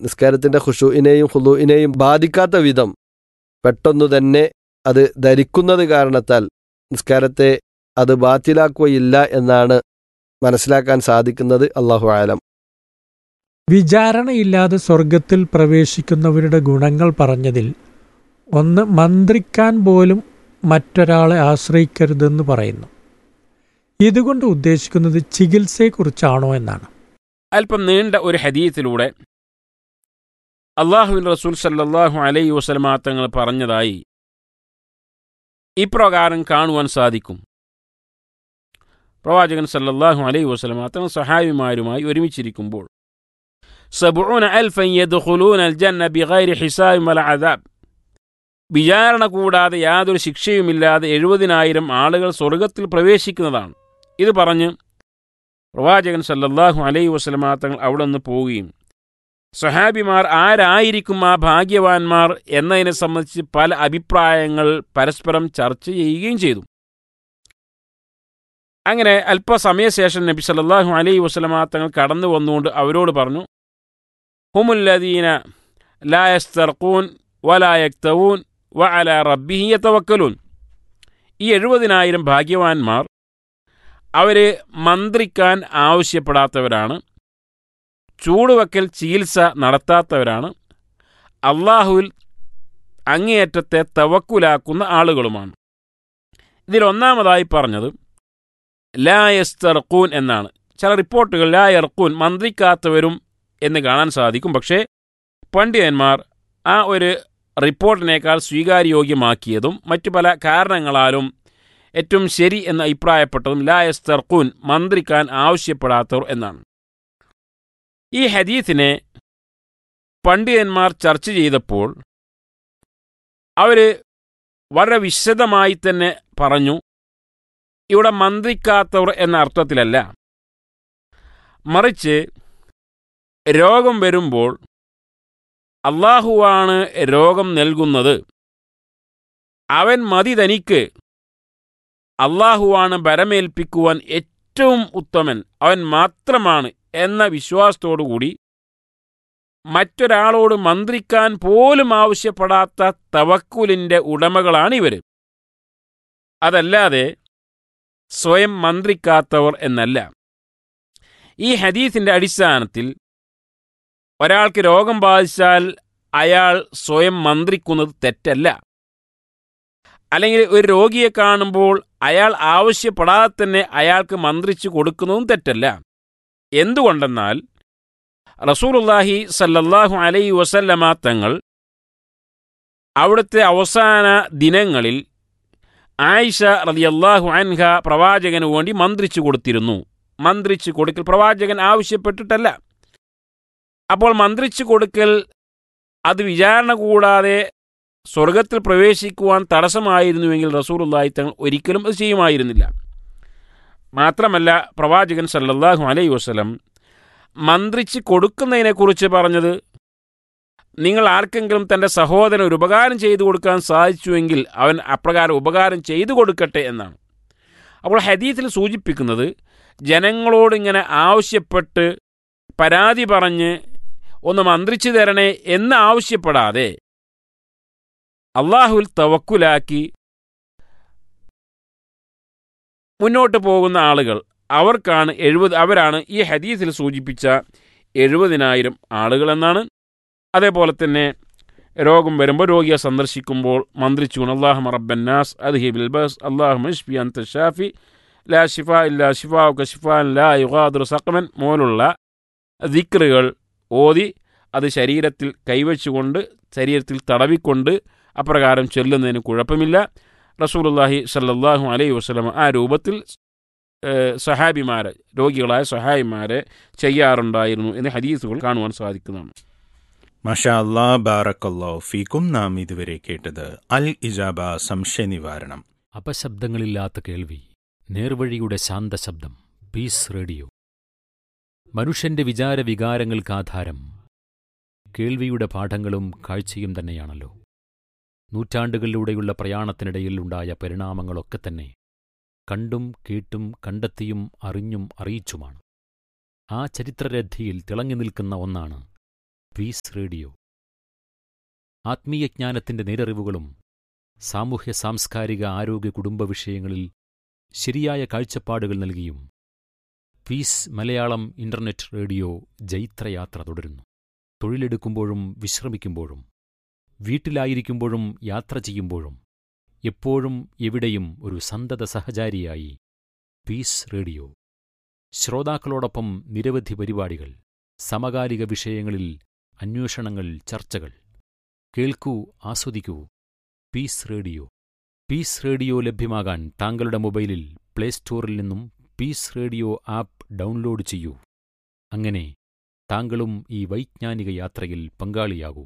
നിസ്കാരത്തിൻ്റെ ഖുഷുവിനെയും ഹുലുവിനെയും ബാധിക്കാത്ത വിധം പെട്ടെന്നു തന്നെ അത് ധരിക്കുന്നത് കാരണത്താൽ നിസ്കാരത്തെ അത് ബാത്തിലാക്കുകയില്ല എന്നാണ് മനസ്സിലാക്കാൻ സാധിക്കുന്നത് അള്ളാഹു ആലം വിചാരണയില്ലാതെ സ്വർഗത്തിൽ പ്രവേശിക്കുന്നവരുടെ ഗുണങ്ങൾ പറഞ്ഞതിൽ ഒന്ന് മന്ത്രിക്കാൻ പോലും മറ്റൊരാളെ ആശ്രയിക്കരുതെന്ന് പറയുന്നു ഇതുകൊണ്ട് ഉദ്ദേശിക്കുന്നത് ചികിത്സയെക്കുറിച്ചാണോ എന്നാണ് അല്പം നീണ്ട ഒരു ഹദീത്തിലൂടെ അള്ളാഹുവിൻ റസൂൽ സല്ലല്ലാഹു അലൈഹി വസല്ലമ തങ്ങൾ പറഞ്ഞതായി ഇപ്രകാരം കാണുവാൻ സാധിക്കും പ്രവാചകൻ സല്ലല്ലാഹു അലൈഹി വസല്ലമ തങ്ങൾ സഹായിമാരുമായി ഒരുമിച്ചിരിക്കുമ്പോൾ സബുന അൽഫൻ യദ്ഖുലൂന അൽ ജന്ന ബിഗൈരി ഹിസാബിൻ വല അദാബ് വിചാരണ കൂടാതെ യാതൊരു ശിക്ഷയുമില്ലാതെ എഴുപതിനായിരം ആളുകൾ സ്വർഗത്തിൽ പ്രവേശിക്കുന്നതാണ് ഇത് പറഞ്ഞ് പ്രവാചകൻ സല്ലല്ലാഹു അലൈഹി വസല്ലമ തങ്ങൾ അവിടെ നിന്ന് പോവുകയും സഹാബിമാർ ആരായിരിക്കും ആ ഭാഗ്യവാന്മാർ എന്നതിനെ സംബന്ധിച്ച് പല അഭിപ്രായങ്ങൾ പരസ്പരം ചർച്ച ചെയ്യുകയും ചെയ്തു അങ്ങനെ അല്പസമയശേഷം നബി സല്ലല്ലാഹു അലൈഹി വസല്ലമ തങ്ങൾ കടന്നു വന്നുകൊണ്ട് അവരോട് പറഞ്ഞു ഹുമുല്ലദീന ലായസ്തർക്കൂൻ വലായക്തവൂൻ വ അല റബ്ബിഹി യതവക്കലൂൻ ഈ എഴുപതിനായിരം ഭാഗ്യവാന്മാർ അവര് മന്ത്രിക്കാൻ ആവശ്യപ്പെടാത്തവരാണ് ചൂടുവെക്കൽ ചികിത്സ നടത്താത്തവരാണ് അള്ളാഹുവിൽ അങ്ങേയറ്റത്തെ തവക്കുലാക്കുന്ന ആളുകളുമാണ് ഇതിലൊന്നാമതായി പറഞ്ഞത് ലായസ്തർക്കൂൻ എന്നാണ് ചില റിപ്പോർട്ടുകൾ ലായർക്കൂൻ മന്ത്രിക്കാത്തവരും എന്ന് കാണാൻ സാധിക്കും പക്ഷേ പണ്ഡിതന്മാർ ആ ഒരു റിപ്പോർട്ടിനേക്കാൾ സ്വീകാര്യോഗ്യമാക്കിയതും മറ്റു പല കാരണങ്ങളാലും ഏറ്റവും ശരി എന്ന് അഭിപ്രായപ്പെട്ടതും ലായസ്തർക്കൂൻ മന്ത്രിക്കാൻ ആവശ്യപ്പെടാത്തവർ എന്നാണ് ഈ ഹദീസിനെ പണ്ഡിതന്മാർ ചർച്ച ചെയ്തപ്പോൾ അവർ വളരെ വിശദമായി തന്നെ പറഞ്ഞു ഇവിടെ മന്ത്രിക്കാത്തവർ എന്ന അർത്ഥത്തിലല്ല മറിച്ച് രോഗം വരുമ്പോൾ അള്ളാഹുവാണ് രോഗം നൽകുന്നത് അവൻ മതി തനിക്ക് അള്ളാഹുവാണ് ബരമേൽപ്പിക്കുവാൻ ഏറ്റവും ഉത്തമൻ അവൻ മാത്രമാണ് എന്ന വിശ്വാസത്തോടുകൂടി മറ്റൊരാളോട് മന്ത്രിക്കാൻ പോലും ആവശ്യപ്പെടാത്ത തവക്കുലിൻ്റെ ഉടമകളാണ് ഇവർ അതല്ലാതെ സ്വയം മന്ത്രിക്കാത്തവർ എന്നല്ല ഈ ഹദീസിൻ്റെ അടിസ്ഥാനത്തിൽ ഒരാൾക്ക് രോഗം ബാധിച്ചാൽ അയാൾ സ്വയം മന്ത്രിക്കുന്നത് തെറ്റല്ല അല്ലെങ്കിൽ ഒരു രോഗിയെ കാണുമ്പോൾ അയാൾ ആവശ്യപ്പെടാതെ തന്നെ അയാൾക്ക് മന്ത്രിച്ചു കൊടുക്കുന്നതും തെറ്റല്ല എന്തുകൊണ്ടെന്നാൽ റസൂലുല്ലാഹി സല്ലല്ലാഹു അലൈ വസല്ലമ തങ്ങൾ അവിടുത്തെ അവസാന ദിനങ്ങളിൽ ആയിഷ റളിയല്ലാഹു അൻഹ പ്രവാചകന് വേണ്ടി മന്ത്രിച്ചു കൊടുത്തിരുന്നു മന്ത്രിച്ചു കൊടുക്കൽ പ്രവാചകൻ ആവശ്യപ്പെട്ടിട്ടല്ല അപ്പോൾ മന്ത്രിച്ചു കൊടുക്കൽ അത് വിചാരണ കൂടാതെ സ്വർഗത്തിൽ പ്രവേശിക്കുവാൻ തടസ്സമായിരുന്നുവെങ്കിൽ റസൂലുള്ളാഹി തങ്ങൾ ഒരിക്കലും അത് ചെയ്യുമായിരുന്നില്ല മാത്രമല്ല പ്രവാചകൻ സല്ലല്ലാഹു അലൈഹി വസല്ലം മന്ത്രിച്ച് കൊടുക്കുന്നതിനെക്കുറിച്ച് പറഞ്ഞത് നിങ്ങൾ ആർക്കെങ്കിലും തൻ്റെ സഹോദരൻ ഒരു ഉപകാരം ചെയ്തു കൊടുക്കാൻ സാധിച്ചുവെങ്കിൽ അവൻ അപ്രകാരം ഉപകാരം ചെയ്തു കൊടുക്കട്ടെ എന്നാണ് അപ്പോൾ ഹദീത്തിൽ സൂചിപ്പിക്കുന്നത് ജനങ്ങളോട് ഇങ്ങനെ ആവശ്യപ്പെട്ട് പരാതി പറഞ്ഞ് ഒന്ന് മന്ത്രിച്ചു തരണേ എന്ന് ആവശ്യപ്പെടാതെ അള്ളാഹുൽ തവക്കുലാക്കി മുന്നോട്ട് പോകുന്ന ആളുകൾ അവർക്കാണ് എഴുപത് അവരാണ് ഈ ഹദീസിൽ സൂചിപ്പിച്ച എഴുപതിനായിരം ആളുകളെന്നാണ് അതേപോലെ തന്നെ രോഗം വരുമ്പോൾ രോഗിയെ സന്ദർശിക്കുമ്പോൾ മന്ത്രിച്ചു അള്ളാഹു റബ്ബന്നാസ് അദ്ഹിബിൽ ബസ് അള്ളാഹു മഷ്ഫി അന്ത ഷാഫി ലാ ഷിഫ ഇല്ല ഷിഫാവുക ഷിഫാൻ ലാ യുഗാദുർ സഖമൻ മോലുള്ള ദിക്റുകൾ ഓതി അത് ശരീരത്തിൽ കൈവച്ചുകൊണ്ട് ശരീരത്തിൽ തടവിക്കൊണ്ട് അപ്രകാരം ചൊല്ലുന്നതിന് കുഴപ്പമില്ല റസൂലുല്ലാഹി സല്ലല്ലാഹു അലൈഹി വസ്ലം ആ രൂപത്തിൽ സഹാബിമാരെ രോഗികളായ സഹായിമാരെ ചെയ്യാറുണ്ടായിരുന്നു എന്ന് ഹദീസുകൾ കാണുവാൻ സാധിക്കുന്നതാണ് മഷാ അല്ലാ ബാറക്കല്ലോ ഫീക്കും നാം ഇതുവരെ കേട്ടത് അൽ ഇജാബ സംശയ നിവാരണം അപശബ്ദങ്ങളില്ലാത്ത കേൾവി നേർവഴിയുടെ ശാന്തശബ്ദം പീസ് റേഡിയോ മനുഷ്യന്റെ വിചാര വികാരങ്ങൾക്ക് ആധാരം കേൾവിയുടെ പാഠങ്ങളും കാഴ്ചയും തന്നെയാണല്ലോ നൂറ്റാണ്ടുകളിലൂടെയുള്ള പ്രയാണത്തിനിടയിൽ ഉണ്ടായ പരിണാമങ്ങളൊക്കെ തന്നെ കണ്ടും കേട്ടും കണ്ടെത്തിയും അറിഞ്ഞും അറിയിച്ചുമാണ് ആ ചരിത്രരഥിയിൽ തിളങ്ങി നിൽക്കുന്ന ഒന്നാണ് പീസ് റേഡിയോ ആത്മീയജ്ഞാനത്തിന്റെ നേരറിവുകളും സാമൂഹ്യ സാംസ്കാരിക ആരോഗ്യ കുടുംബ വിഷയങ്ങളിൽ ശരിയായ കാഴ്ചപ്പാടുകൾ നൽകിയും പീസ് മലയാളം ഇന്റർനെറ്റ് റേഡിയോ ജൈത്രയാത്ര തുടരുന്നു തൊഴിലെടുക്കുമ്പോഴും വിശ്രമിക്കുമ്പോഴും വീട്ടിലായിരിക്കുമ്പോഴും യാത്ര ചെയ്യുമ്പോഴും എപ്പോഴും എവിടെയും ഒരു സന്തത സഹചാരിയായി പീസ് റേഡിയോ ശ്രോതാക്കളോടൊപ്പം നിരവധി പരിപാടികൾ സമകാലിക വിഷയങ്ങളിൽ അന്വേഷണങ്ങൾ ചർച്ചകൾ കേൾക്കൂ ആസ്വദിക്കൂ പീസ് റേഡിയോ പീസ് റേഡിയോ ലഭ്യമാകാൻ താങ്കളുടെ മൊബൈലിൽ പ്ലേ സ്റ്റോറിൽ നിന്നും പീസ് റേഡിയോ ആപ്പ് ഡൗൺലോഡ് ചെയ്യൂ അങ്ങനെ താങ്കളും ഈ വൈജ്ഞാനിക യാത്രയിൽ പങ്കാളിയാകൂ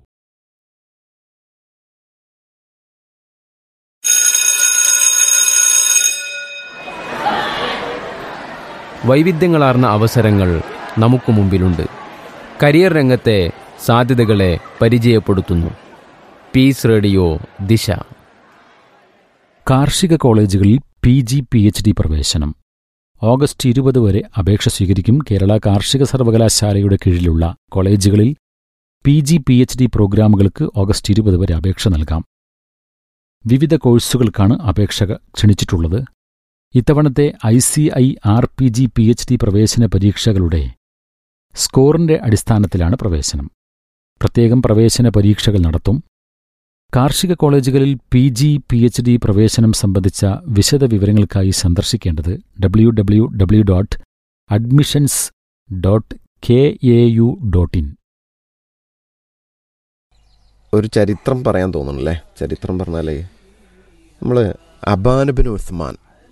വൈവിധ്യങ്ങളാർന്ന അവസരങ്ങൾ നമുക്ക് മുമ്പിലുണ്ട് കരിയർ രംഗത്തെ സാധ്യതകളെ പരിചയപ്പെടുത്തുന്നു പീസ് റേഡിയോ ദിശ കാർഷിക കോളേജുകളിൽ P G P H D പ്രവേശനം ഓഗസ്റ്റ് ഇരുപത് വരെ അപേക്ഷ സ്വീകരിക്കും കേരള കാർഷിക സർവകലാശാലയുടെ കീഴിലുള്ള കോളേജുകളിൽ P G P H D പ്രോഗ്രാമുകൾക്ക് ഓഗസ്റ്റ് ഇരുപത് വരെ അപേക്ഷ നൽകാം വിവിധ കോഴ്സുകൾക്കാണ് അപേക്ഷ ക്ഷണിച്ചിട്ടുള്ളത് ഇത്തവണത്തെ I C I R P G P H D പ്രവേശന പരീക്ഷകളുടെ സ്കോറിന്റെ അടിസ്ഥാനത്തിലാണ് പ്രവേശനം പ്രത്യേകം പ്രവേശന പരീക്ഷകൾ നടത്തും കാർഷിക കോളേജുകളിൽ P G P H D പ്രവേശനം സംബന്ധിച്ച വിശദ വിവരങ്ങൾക്കായി സന്ദർശിക്കേണ്ടത് W W W dot admissions dot K A U dot in ഒരു ചരിത്രം പറയാൻ തോന്നണല്ലേ ചരിത്രം പറഞ്ഞാലേ നമ്മൾ അബാനബിൻ ഉസ്മാൻ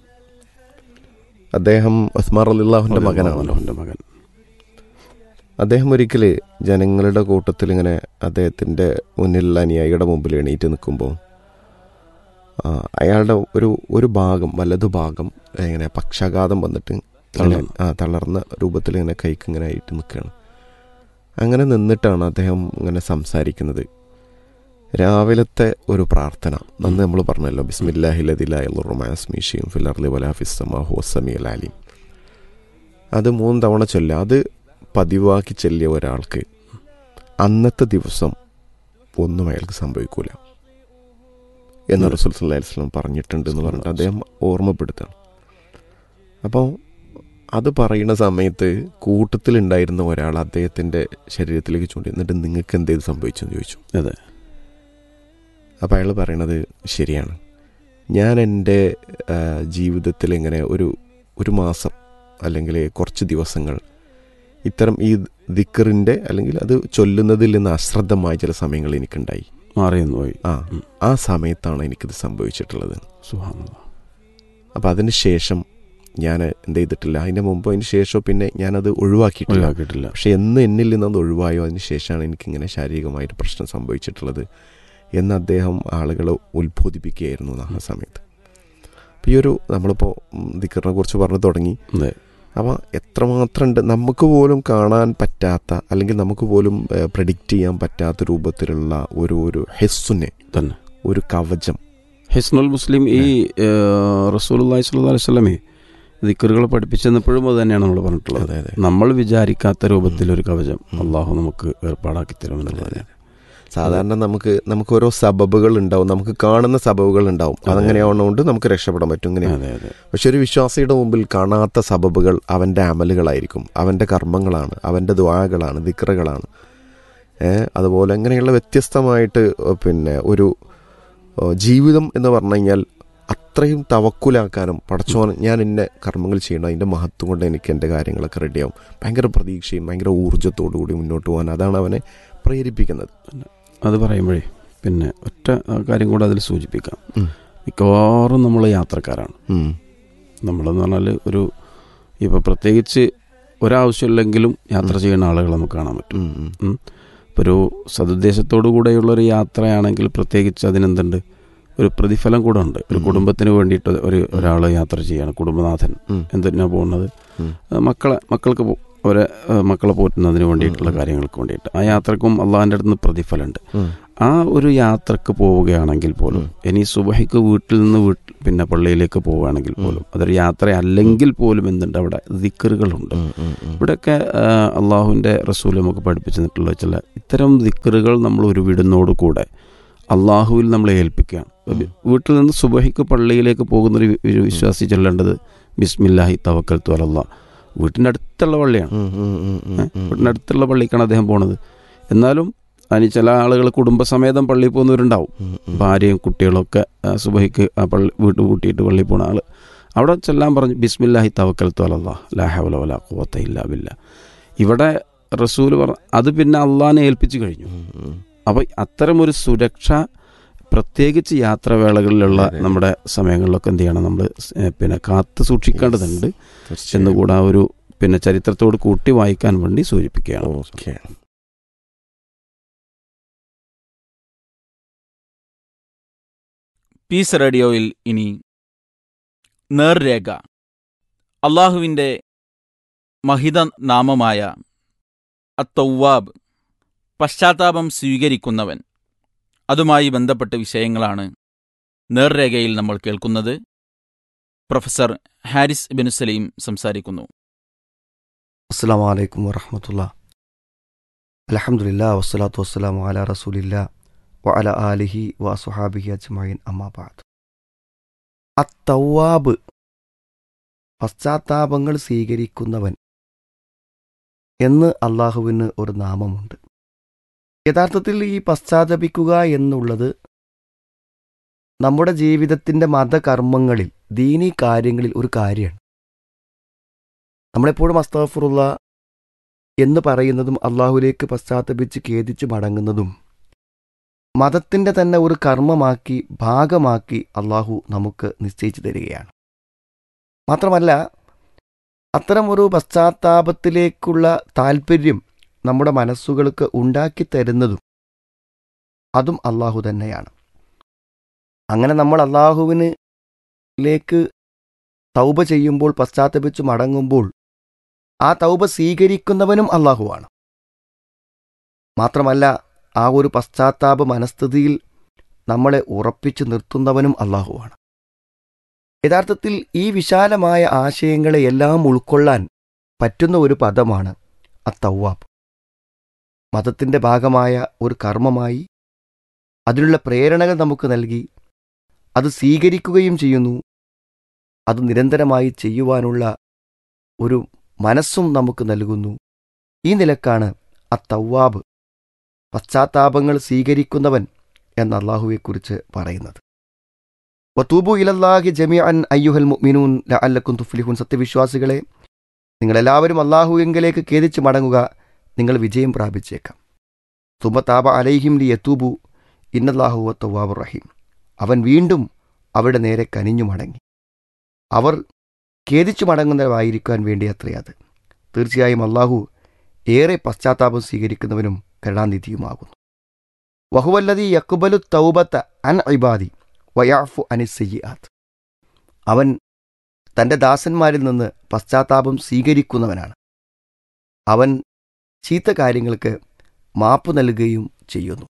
അദ്ദേഹം ഉസ്മാൻ അലിള്ളാഹുൻ്റെ മകനാണല്ലോ മകൻ അദ്ദേഹം ഒരിക്കൽ ജനങ്ങളുടെ കൂട്ടത്തിൽ ഇങ്ങനെ അദ്ദേഹത്തിൻ്റെ മുന്നിലുള്ള അനുയായിയുടെ മുമ്പിൽ എണീറ്റ് നിൽക്കുമ്പോൾ ആ, അയാളുടെ ഒരു ഒരു ഭാഗം വലതു ഭാഗം ഇങ്ങനെ പക്ഷാഘാതം വന്നിട്ട് ഇങ്ങനെ, തളർന്നു. ആ തളർന്ന രൂപത്തിൽ ഇങ്ങനെ കൈക്ക് ഇങ്ങനെ ആയിട്ട് നിൽക്കുകയാണ് അങ്ങനെ നിന്നിട്ടാണ് അദ്ദേഹം ഇങ്ങനെ സംസാരിക്കുന്നത് രാവിലത്തെ ഒരു പ്രാർത്ഥന അന്ന് നമ്മൾ പറഞ്ഞല്ലോ ബിസ്മില്ലാഹിലദിലാസ്മീഷിയും ഫിലർലി വലാഫിസ്സമാഹു സമീൽ അലീം അത് മൂന്ന് തവണ ചൊല്ലുക അത് പതിവാക്കി ചെല്ലിയ ഒരാൾക്ക് അന്നത്തെ ദിവസം ഒന്നും അയാൾക്ക് സംഭവിക്കൂല എന്ന് റസൂൽ സല്ലല്ലാഹു അലൈഹി വസല്ലം പറഞ്ഞിട്ടുണ്ട് എന്ന് പറഞ്ഞിട്ട് അദ്ദേഹം ഓർമ്മപ്പെടുത്താണ് അപ്പോൾ അത് പറയുന്ന സമയത്ത് കൂട്ടത്തിലുണ്ടായിരുന്ന ഒരാൾ അദ്ദേഹത്തിൻ്റെ ശരീരത്തിലേക്ക് ചൂണ്ടി എന്നിട്ട് നിങ്ങൾക്ക് എന്തേത് സംഭവിച്ചെന്ന് ചോദിച്ചു അതെ അപ്പോൾ അയാൾ പറയണത് ശരിയാണ് ഞാൻ എൻ്റെ ആ, ജീവിതത്തിൽ ഇങ്ങനെ ഒരു ഒരു മാസം അല്ലെങ്കിൽ കുറച്ച് ദിവസങ്ങൾ ഇത്തരം ഈ ദിക്കറിൻ്റെ അല്ലെങ്കിൽ അത് ചൊല്ലുന്നതിൽ നിന്ന് അശ്രദ്ധമായ ചില സമയങ്ങൾ എനിക്കുണ്ടായി മാറിയെന്ന് പോയി ആ ഉം. ആ സമയത്താണ് എനിക്കിത് സംഭവിച്ചിട്ടുള്ളത് സുഹാനുള്ള അപ്പോൾ അതിന് ശേഷം ഞാൻ എന്ത് ചെയ്തിട്ടില്ല അതിൻ്റെ മുമ്പ് അതിന് ശേഷം പിന്നെ ഞാനത് ഒഴിവാക്കിയിട്ടില്ല ഒഴിവാക്കിയിട്ടില്ല പക്ഷെ എന്ന് എന്നിൽ നിന്നത് ഒഴിവായോ അതിന് ശേഷമാണ് എനിക്കിങ്ങനെ ശാരീരികമായിട്ട് പ്രശ്നം സംഭവിച്ചിട്ടുള്ളത് എന്ന് അദ്ദേഹം ആളുകളെ ഉത്ബോധിപ്പിക്കുകയായിരുന്നു ആ സമയത്ത് അപ്പോൾ ഈ ഒരു നമ്മളിപ്പോൾ ദിക്കറിനെ കുറിച്ച് പറഞ്ഞു തുടങ്ങി അതെ അപ്പോൾ എത്രമാത്രം ഉണ്ട് നമുക്ക് പോലും കാണാൻ പറ്റാത്ത അല്ലെങ്കിൽ നമുക്ക് പോലും പ്രഡിക്റ്റ് ചെയ്യാൻ പറ്റാത്ത രൂപത്തിലുള്ള ഒരു ഒരു ഹെസ്സുനെ തന്നെ ഒരു കവചം ഹിസ്നുൽ മുസ്ലിം ഈ റസൂൽ അള്ളഹി സ്വല്ലി അലൈഹി സ്വലമേ ദിക്കറുകൾ പഠിപ്പിച്ചെന്നപ്പോഴും അത് തന്നെയാണ് നമ്മൾ പറഞ്ഞിട്ടുള്ളത് അതെ അതെ നമ്മൾ വിചാരിക്കാത്ത രൂപത്തിൽ ഒരു കവചം അള്ളാഹു നമുക്ക് ഏർപ്പാടാക്കി തരുമെന്നുള്ളത് സാധാരണ നമുക്ക് നമുക്ക് ഓരോ സബബുകൾ ഉണ്ടാവും നമുക്ക് കാണുന്ന സബബുകൾ ഉണ്ടാവും അതങ്ങനെയാവുന്നതുകൊണ്ട് നമുക്ക് രക്ഷപ്പെടാൻ പറ്റും ഇങ്ങനെ അതെ അതെ പക്ഷെ ഒരു വിശ്വാസിയുടെ മുമ്പിൽ കാണാത്ത സബബുകൾ അവൻ്റെ അമലുകളായിരിക്കും അവൻ്റെ കർമ്മങ്ങളാണ് അവൻ്റെ ദ്വാകളാണ് ദിക്റകളാണ് ഏ, അതുപോലെ അങ്ങനെയുള്ള വ്യത്യസ്തമായിട്ട് പിന്നെ ഒരു ഓ, ജീവിതം എന്ന് പറഞ്ഞു കഴിഞ്ഞാൽ അത്രയും തവക്കുലാക്കാനും പടച്ചോൻ ഞാൻ ഇന്ന കർമ്മങ്ങൾ ചെയ്യണം അതിൻ്റെ മഹത്വം കൊണ്ട് എനിക്ക് എൻ്റെ കാര്യങ്ങളൊക്കെ റെഡിയാവും ഭയങ്കര പ്രതീക്ഷയും ഭയങ്കര ഊർജ്ജത്തോടു കൂടി മുന്നോട്ട് പോകാൻ അതാണ് അവനെ പ്രേരിപ്പിക്കുന്നത് അത് പറയുമ്പോഴേ പിന്നെ ഒറ്റ ആ, കാര്യം കൂടെ അതിൽ സൂചിപ്പിക്കാം ഉം. മിക്കവാറും നമ്മൾ യാത്രക്കാരാണ് ഉം. നമ്മളെന്ന് പറഞ്ഞാൽ ഒരു ഇപ്പോൾ പ്രത്യേകിച്ച് ഒരാവശ്യമില്ലെങ്കിലും യാത്ര ചെയ്യുന്ന ആളുകൾ നമുക്ക് കാണാൻ പറ്റും ഉം, ഉം. ഇപ്പോൾ ഒരു സതുദ്ദേശത്തോടു കൂടെയുള്ളൊരു യാത്രയാണെങ്കിൽ പ്രത്യേകിച്ച് അതിനെന്തുണ്ട് ഒരു പ്രതിഫലം കൂടെ ഉണ്ട് ഒരു ഉം. കുടുംബത്തിന് വേണ്ടിയിട്ട് ഒരു ഒരാൾ യാത്ര ചെയ്യാണ് കുടുംബനാഥൻ ഉം. എന്തിനാ പോകുന്നത് ഉം. അത് മക്കളെ മക്കൾക്ക് പോ- അവരെ ഏഹ്, മക്കളെ പോറ്റുന്നതിന് വേണ്ടിയിട്ടുള്ള ഉം. കാര്യങ്ങൾക്ക് വേണ്ടിയിട്ട് ആ യാത്രക്കും അള്ളാഹിൻ്റെ അടുത്ത് നിന്ന് പ്രതിഫലമുണ്ട് ഉം. ആ ഒരു യാത്രക്ക് പോവുകയാണെങ്കിൽ പോലും ഉം. ഇനി സുബഹിക്ക് വീട്ടിൽ നിന്ന് വീട്ടിൽ പിന്നെ പള്ളിയിലേക്ക് പോവുകയാണെങ്കിൽ ഉം. പോലും അതൊരു യാത്ര അല്ലെങ്കിൽ പോലും എന്തുണ്ട് അവിടെ ദിക്കറുകളുണ്ട് ഉം, ഉം, ഉം. ഇവിടെയൊക്കെ അള്ളാഹുവിൻ്റെ റസൂൽ നമുക്ക് പഠിപ്പിച്ചു തന്നിട്ടുള്ള ചില ഇത്തരം ദിക്കറുകൾ നമ്മൾ ഒരു വീടുന്നോട് കൂടെ അള്ളാഹുവിൽ നമ്മളെ ഏൽപ്പിക്കുകയാണ് ഇപ്പൊ ഉം. വീട്ടിൽ നിന്ന് സുബഹിക്ക് പള്ളിയിലേക്ക് പോകുന്നൊരു വി- ഒരു വിശ്വാസി ചൊല്ലേണ്ടത് ബിസ്മില്ലാഹി തവക്കൽ തുവലല്ല വീട്ടിൻ്റെ അടുത്തുള്ള പള്ളിയാണ് ഉം, ഉം, ഉം, ഉം, ഏ? ഉം. വീട്ടിൻ്റെ അടുത്തുള്ള പള്ളിക്കാണ് അദ്ദേഹം പോണത് എന്നാലും അതിന് ചില ആളുകൾ കുടുംബസമേതം പള്ളിയിൽ പോകുന്നവരുണ്ടാവും ഉം, ഉം. ഭാര്യയും കുട്ടികളൊക്കെ ആ, സുബഹിക്ക് ആ പള്ളി വീട്ട് കൂട്ടിയിട്ട് പള്ളിയിൽ പോണ ആള് അവിടെ ചെല്ലാൻ പറഞ്ഞു ബിസ്മില്ലാഹി തവക്കൽ തുവലല്ല ലാഹവല വല കൂവത്ത ഇല്ല ബില്ല ഇവിടെ റസൂൽ പറ അത് പിന്നെ അള്ളാഹിനെ ഏൽപ്പിച്ചു കഴിഞ്ഞു ഉം, ഉം. അപ്പോൾ അത്തരം ഒരു സുരക്ഷ പ്രത്യേകിച്ച് യാത്രവേളകളിലുള്ള അതെ. നമ്മുടെ സമയങ്ങളിലൊക്കെ എന്ത് ചെയ്യണം നമ്മൾ പിന്നെ കാത്തു സൂക്ഷിക്കേണ്ടതുണ്ട് തീർച്ചയായും. എന്നുകൂടെ ആ ഒരു പിന്നെ ചരിത്രത്തോട് കൂട്ടി വായിക്കാൻ വേണ്ടി സൂചിപ്പിക്കുകയാണ് ഓക്കെ പീസ് റേഡിയോയിൽ ഇനി നേർരേഖ അള്ളാഹുവിൻ്റെ മഹിത നാമമായ അത്തൗവാബ് പശ്ചാത്താപം സ്വീകരിക്കുന്നവൻ അതുമായി ബന്ധപ്പെട്ട വിഷയങ്ങളാണ് നേർരേഖയിൽ നമ്മൾ കേൾക്കുന്നത് പ്രൊഫസർ ഹാരിസ് ബിൻ സലീം സംസാരിക്കുന്നു അസ്സാം വലൈക്കും വറഹമത്തുള്ള അലഹമുല്ല വസ്സലാത്തു വസ്സലാം അല റസൂലില്ല വ അല ആലിഹി വ സുഹാബിഹി അജ്മൈൻ അമ്മാബാദ് അത്തവാബ് പശ്ചാത്താപങ്ങൾ സ്വീകരിക്കുന്നവൻ എന്ന് അള്ളാഹുവിന് ഒരു നാമമുണ്ട് യഥാർത്ഥത്തിൽ ഈ പശ്ചാത്തപിക്കുക എന്നുള്ളത് നമ്മുടെ ജീവിതത്തിൻ്റെ മതകർമ്മങ്ങളിൽ ദീനീ കാര്യങ്ങളിൽ ഒരു കാര്യമാണ് നമ്മളെപ്പോഴും അസ്താഫുറുള്ള എന്ന് പറയുന്നതും അള്ളാഹുലേക്ക് പശ്ചാത്തപിച്ച് ഖേദിച്ച് മടങ്ങുന്നതും മതത്തിൻ്റെ തന്നെ ഒരു കർമ്മമാക്കി ഭാഗമാക്കി അള്ളാഹു നമുക്ക് നിശ്ചയിച്ചു തരികയാണ് മാത്രമല്ല അത്തരം ഒരു പശ്ചാത്താപത്തിലേക്കുള്ള താല്പര്യം നമ്മുടെ മനസ്സുകൾക്ക് ഉണ്ടാക്കി തരുന്നതും അതും അള്ളാഹു തന്നെയാണ് അങ്ങനെ നമ്മൾ അള്ളാഹുവിനിലേക്ക് തൗബ ചെയ്യുമ്പോൾ പശ്ചാത്തപിച്ച് മടങ്ങുമ്പോൾ ആ തൗബ സ്വീകരിക്കുന്നവനും അള്ളാഹുവാണ് മാത്രമല്ല ആ ഒരു പശ്ചാത്താപ മനസ്ഥിതിയിൽ നമ്മളെ ഉറപ്പിച്ചു നിർത്തുന്നവനും അള്ളാഹുവാണ് യഥാർത്ഥത്തിൽ ഈ വിശാലമായ ആശയങ്ങളെ എല്ലാം ഉൾക്കൊള്ളാൻ പറ്റുന്ന ഒരു പദമാണ് അത്തൗവാബ് മതത്തിൻ്റെ ഭാഗമായ ഒരു കർമ്മമായി അതിനുള്ള പ്രേരണകൾ നമുക്ക് നൽകി അത് സ്വീകരിക്കുകയും ചെയ്യുന്നു അത് നിരന്തരമായി ചെയ്യുവാനുള്ള ഒരു മനസ്സും നമുക്ക് നൽകുന്നു ഈ നിലക്കാണ് അത്തവാബ് പശ്ചാത്താപങ്ങൾ സ്വീകരിക്കുന്നവൻ എന്ന അള്ളാഹുവെക്കുറിച്ച് പറയുന്നത് വത്തൂബു ഇലല്ലാഹി ജമി അൻ അയ്യുഹൽ മുഅ്മിനൂൻ ലഅല്ലക്കും തുഫ്ലിഹുൻ സത്യവിശ്വാസികളെ നിങ്ങളെല്ലാവരും അള്ളാഹുവിങ്കലേക്ക് ഖേദിച്ച് മടങ്ങുക നിങ്ങൾ വിജയം പ്രാപിച്ചേക്കാം തുമ്പത്താബ അലൈഹിം ലി യത്തൂബു ഇന്നല്ലാഹു വത്തവാബ് റഹീം അവൻ വീണ്ടും അവരുടെ നേരെ കനിഞ്ഞു മടങ്ങി അവർ ഖേദിച്ചു മടങ്ങുന്നവരായിരിക്കാൻ വേണ്ടി അത്രയത് തീർച്ചയായും അള്ളാഹു ഏറെ പശ്ചാത്താപം സ്വീകരിക്കുന്നവനും കരുണാനിധിയുമാകുന്നു വഹുവല്ലതി യക്കുബലു തൗബത്ത അൻ ഇബാദി വയാഫു അനിസയ്യാത്ത് അവൻ തൻ്റെ ദാസന്മാരിൽ നിന്ന് പശ്ചാത്താപം സ്വീകരിക്കുന്നവനാണ് അവൻ ചീത്ത കാര്യങ്ങൾക്ക് മാപ്പ് നൽകുകയും ചെയ്യുന്നു